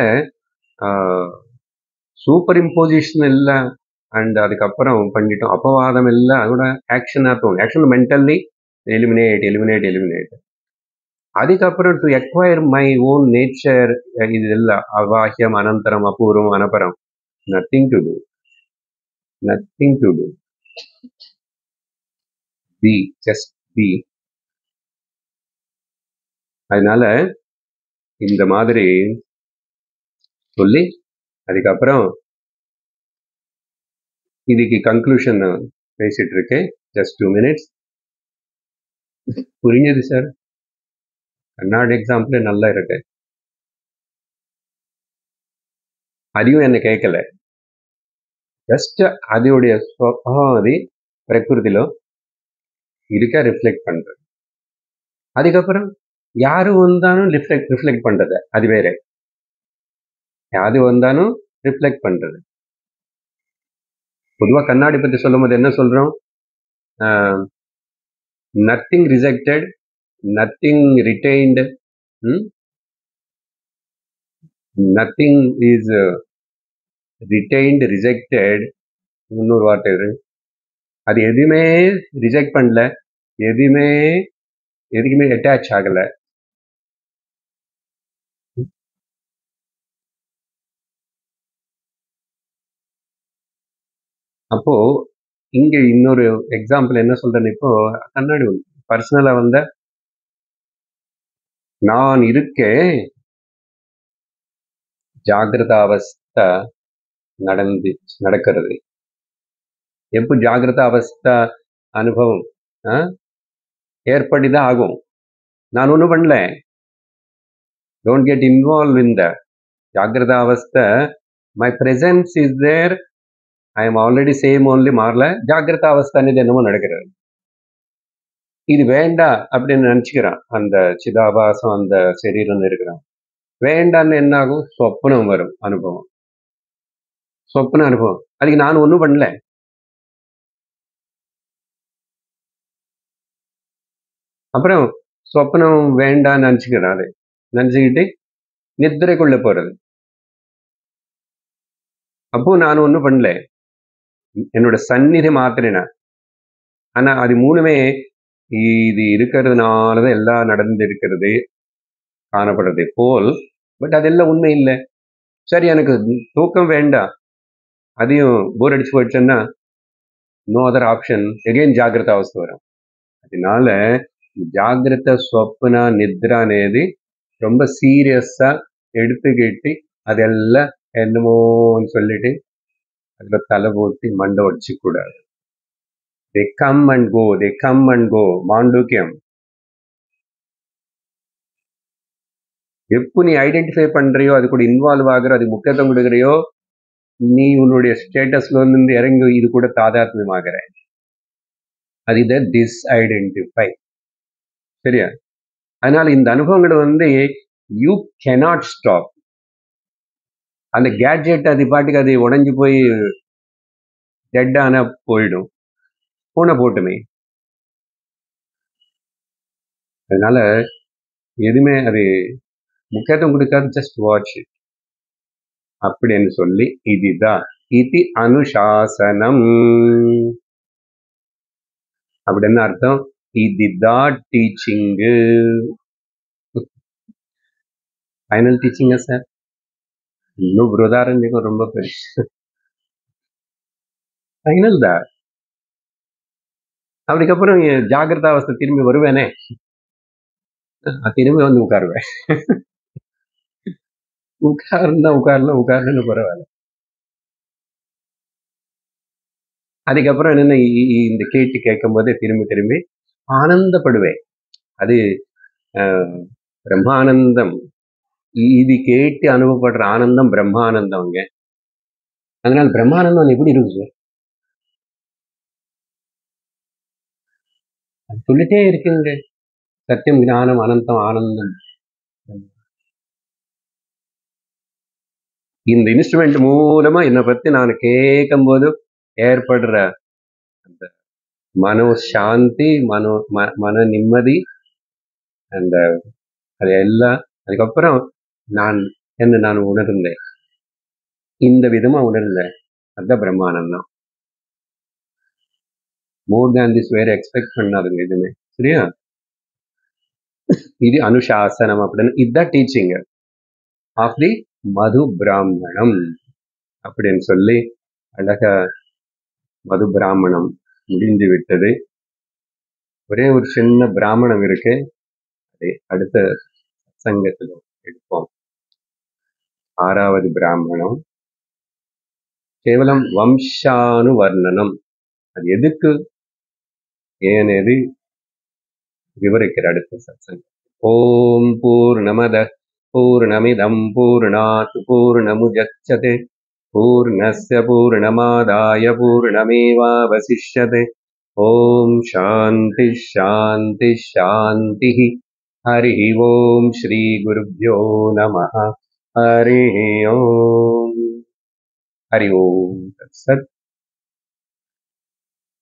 சூப்பர் இம்போசிஷன் எல்லாம் அண்ட் அதுக்கப்புறம் பண்ணிட்டோம் அபவாதம் எல்லாம் அதோட ஆக்ஷனாக தோணும் action mentally eliminate eliminate eliminate அதுக்கப்புறம் to acquire my own nature இது எல்லாம் அவாஹ்யம் அனந்தரம் அபூர்வம் அனபரம் nothing to do nothing to do be just be அதனால இந்த மாதிரி சொல்லி அதுக்கப்புறம் இதுக்கு கன்க்ளூஷன் பேசிட்டு இருக்கேன் ஜஸ்ட் டூ மினிட்ஸ் புரிஞ்சது சார் கர்நாடக எக்ஸாம்பிள் நல்லா இருக்கு அதையும் என்ன கேட்கல ஜஸ்ட் அதோடைய ஸ்வபாவம் அது பிரகிருதிలో இருக்க ரிஃப்ளெக்ட் பண்றது அதுக்கப்புறம் யாரு வந்தாலும் ரிஃப்ளெக்ட் ரிஃப்ளெக்ட் பண்றது அது வேற யாது வந்தாலும் ரிஃப்ளெக்ட் பண்றது பொதுவாக கண்ணாடி பற்றி சொல்லும் போது என்ன சொல்றோம் nothing rejected nothing retained nothing is retained rejected இன்னொரு வார்த்தை இது அது எதுவுமே ரிஜெக்ட் பண்ணல எதுவுமே எதுக்குமே அட்டாச் ஆகல அப்போ இங்க இன்னொரு எக்ஸாம்பிள் என்ன சொல்றேன்னு இப்போ கண்ணாடி பர்சனலா வந்த நான் இருக்கேன் ஜாகிரத அவஸ்தை நடந்து நடக்கிறது எப்போ ஜாகிரத அவஸ்தை அனுபவம் ஆ, ஏற்பட்டுதான் ஆகும் நான் ஒன்றும் பண்ணல don't get involve in the ஜாகிரத அவஸ்தை my presence is there I am already same only மாறல ஜாகிரத அவஸ்தை అనేది என்னமோ நடக்கிறது இது வேண்டாம் அப்படின்னு நினச்சிக்கிறான் அந்த சிதாபாசம் அந்த சரீரம் இருக்கிறான் வேண்டான்னு என்ன ஆகும் சொப்பனம் வரும் அனுபவம் சொப்பன அனுபவம் அதுக்கு நான் ஒன்றும் பண்ணல அப்புறம் சொப்பனம் வேண்டாம்னு நினச்சிக்கிறான் அது நினச்சிக்கிட்டு நித்திரைக்குள்ள போறது அப்போ நான் ஒன்றும் பண்ணல என்னோட சந்நிதி மாத்திரேனா ஆனா அது மூணுமே இது இருக்கிறதுனால தான் எல்லாம் நடந்து இருக்கிறது காணப்படுறது போல் பட் அதெல்லாம் உண்மை இல்லை சரி எனக்கு தூக்கம் வேண்டாம் அதையும் போர் அடிச்சு போயிடுச்சுன்னா நோ அதர் ஆப்ஷன் எகெயின் జాగ్రత్త అవస్థ வரும் அதனால జాగ్రత్త స్వప్న నిద్ర అనేది ரொம்ப சீரியஸா எடுத்துக்கிட்டு அதெல்லாம் என்னமோன்னு சொல்லிட்டு அதுல தலை போட்டு மண்டை உடச்சு கூடாது they come and go they come and go Mandukya எப்போ நீ ஐடென்டிஃபை பண்றியோ அது கூட இன்வால்வ் ஆகுற அது முக்கியத்துவம் கொடுக்குறியோ நீ உன்னுடைய ஸ்டேட்டஸ்ல இருந்து இறங்கி இது கூட தாதாத்மியமாகிற அது இதை டிஸ் ஐடென்டிஃபை சரியா அதனால இந்த அனுபவங்களை வந்து யூ cannot ஸ்டாப் அந்த கேட்ஜெட் அது பாட்டுக்கு அது உடைஞ்சு போய் டெட் ஆனா போயிடும் பூனை போட்டுமே அதனால எதுவுமே அது முக்கியத்துவம் கொடுக்காது ஜஸ்ட் வாட்ச் அப்படின்னு சொல்லி இதுதான் இது அனுசாசனம் அப்படின்னு அர்த்தம் இதுதான் டீச்சிங்கு ஃபைனல் டீச்சிங்க சார் இன்னும் பிரதாரண்யம் ரொம்ப பெருசு ஃபைனல் தான் அதுக்கப்புறம் என் ஜாகிரதா அவஸ்தை திரும்பி வருவேனே நான் திரும்பி வந்து உட்காருவேன் உட்கார்ந்தா உட்காரல உட்காரலன்னு பரவாயில்ல அதுக்கப்புறம் என்னென்ன இ- இ- இந்த கேட்டு கேட்கும் போது திரும்பி திரும்பி ஆனந்தப்படுவேன் அது அஹ், பிரம்மானந்தம் இ- இது கேட்டு அனுபவப்படுற ஆனந்தம் பிரம்மானந்தம்ங்க அதனால பிரம்மானந்தம் எப்படி இருக்கு சார் அது சொல்லிட்டே இருக்குங்க சத்தியம் ஞானம் அனந்தம் ஆனந்தம் இந்த இன்ஸ்ட்ருமெண்ட் மூலமா என்னை பத்தி நான் கேட்கும்போது ஏற்படுற அந்த மனோ சாந்தி மனோ ம- மன நிம்மதி அந்த அது எல்லாம் அதுக்கப்புறம் நான் என்று நான் உணர்ந்தேன் இந்த விதமா உணர்ந்தேன் அதுதான் பிரம்மானந்தம் மோர் தேன் திஸ் வேற எக்ஸ்பெக்ட் பண்ணாதுங்க எதுவுமே சரியா இது அனுசாசனம் அப்படின்னு இதுதான் டீச்சிங் ஆஃப் தி மது பிராமணம் அப்படின்னு சொல்லி அழகா மது பிராமணம் முடிந்து விட்டது ஒரே ஒரு சின்ன பிராமணம் இருக்கு அதை அடுத்த சங்கத்தில் எடுப்போம் ஆறாவது பிராமணம் கேவலம் வம்சானுவர்ணனம் அது எதுக்கு ஏனது விவரிக்கிற அடுத்த சத்சங்கம் ஓம் பூர்ணமத பூர்ணமிதம் பூர்ணாத் பூர்ணமுதச்சதே பூர்ணஸ்ய பூர்ணமாதாய பூர்ணமேவாவசிஷ்யதே ஓம் சாந்தி ஷாந்தி ஷாந்தி ஹரி ஓம் ஸ்ரீ குருभ्यो நமः ஹரி ஓம் ஹரி ஓம் சத்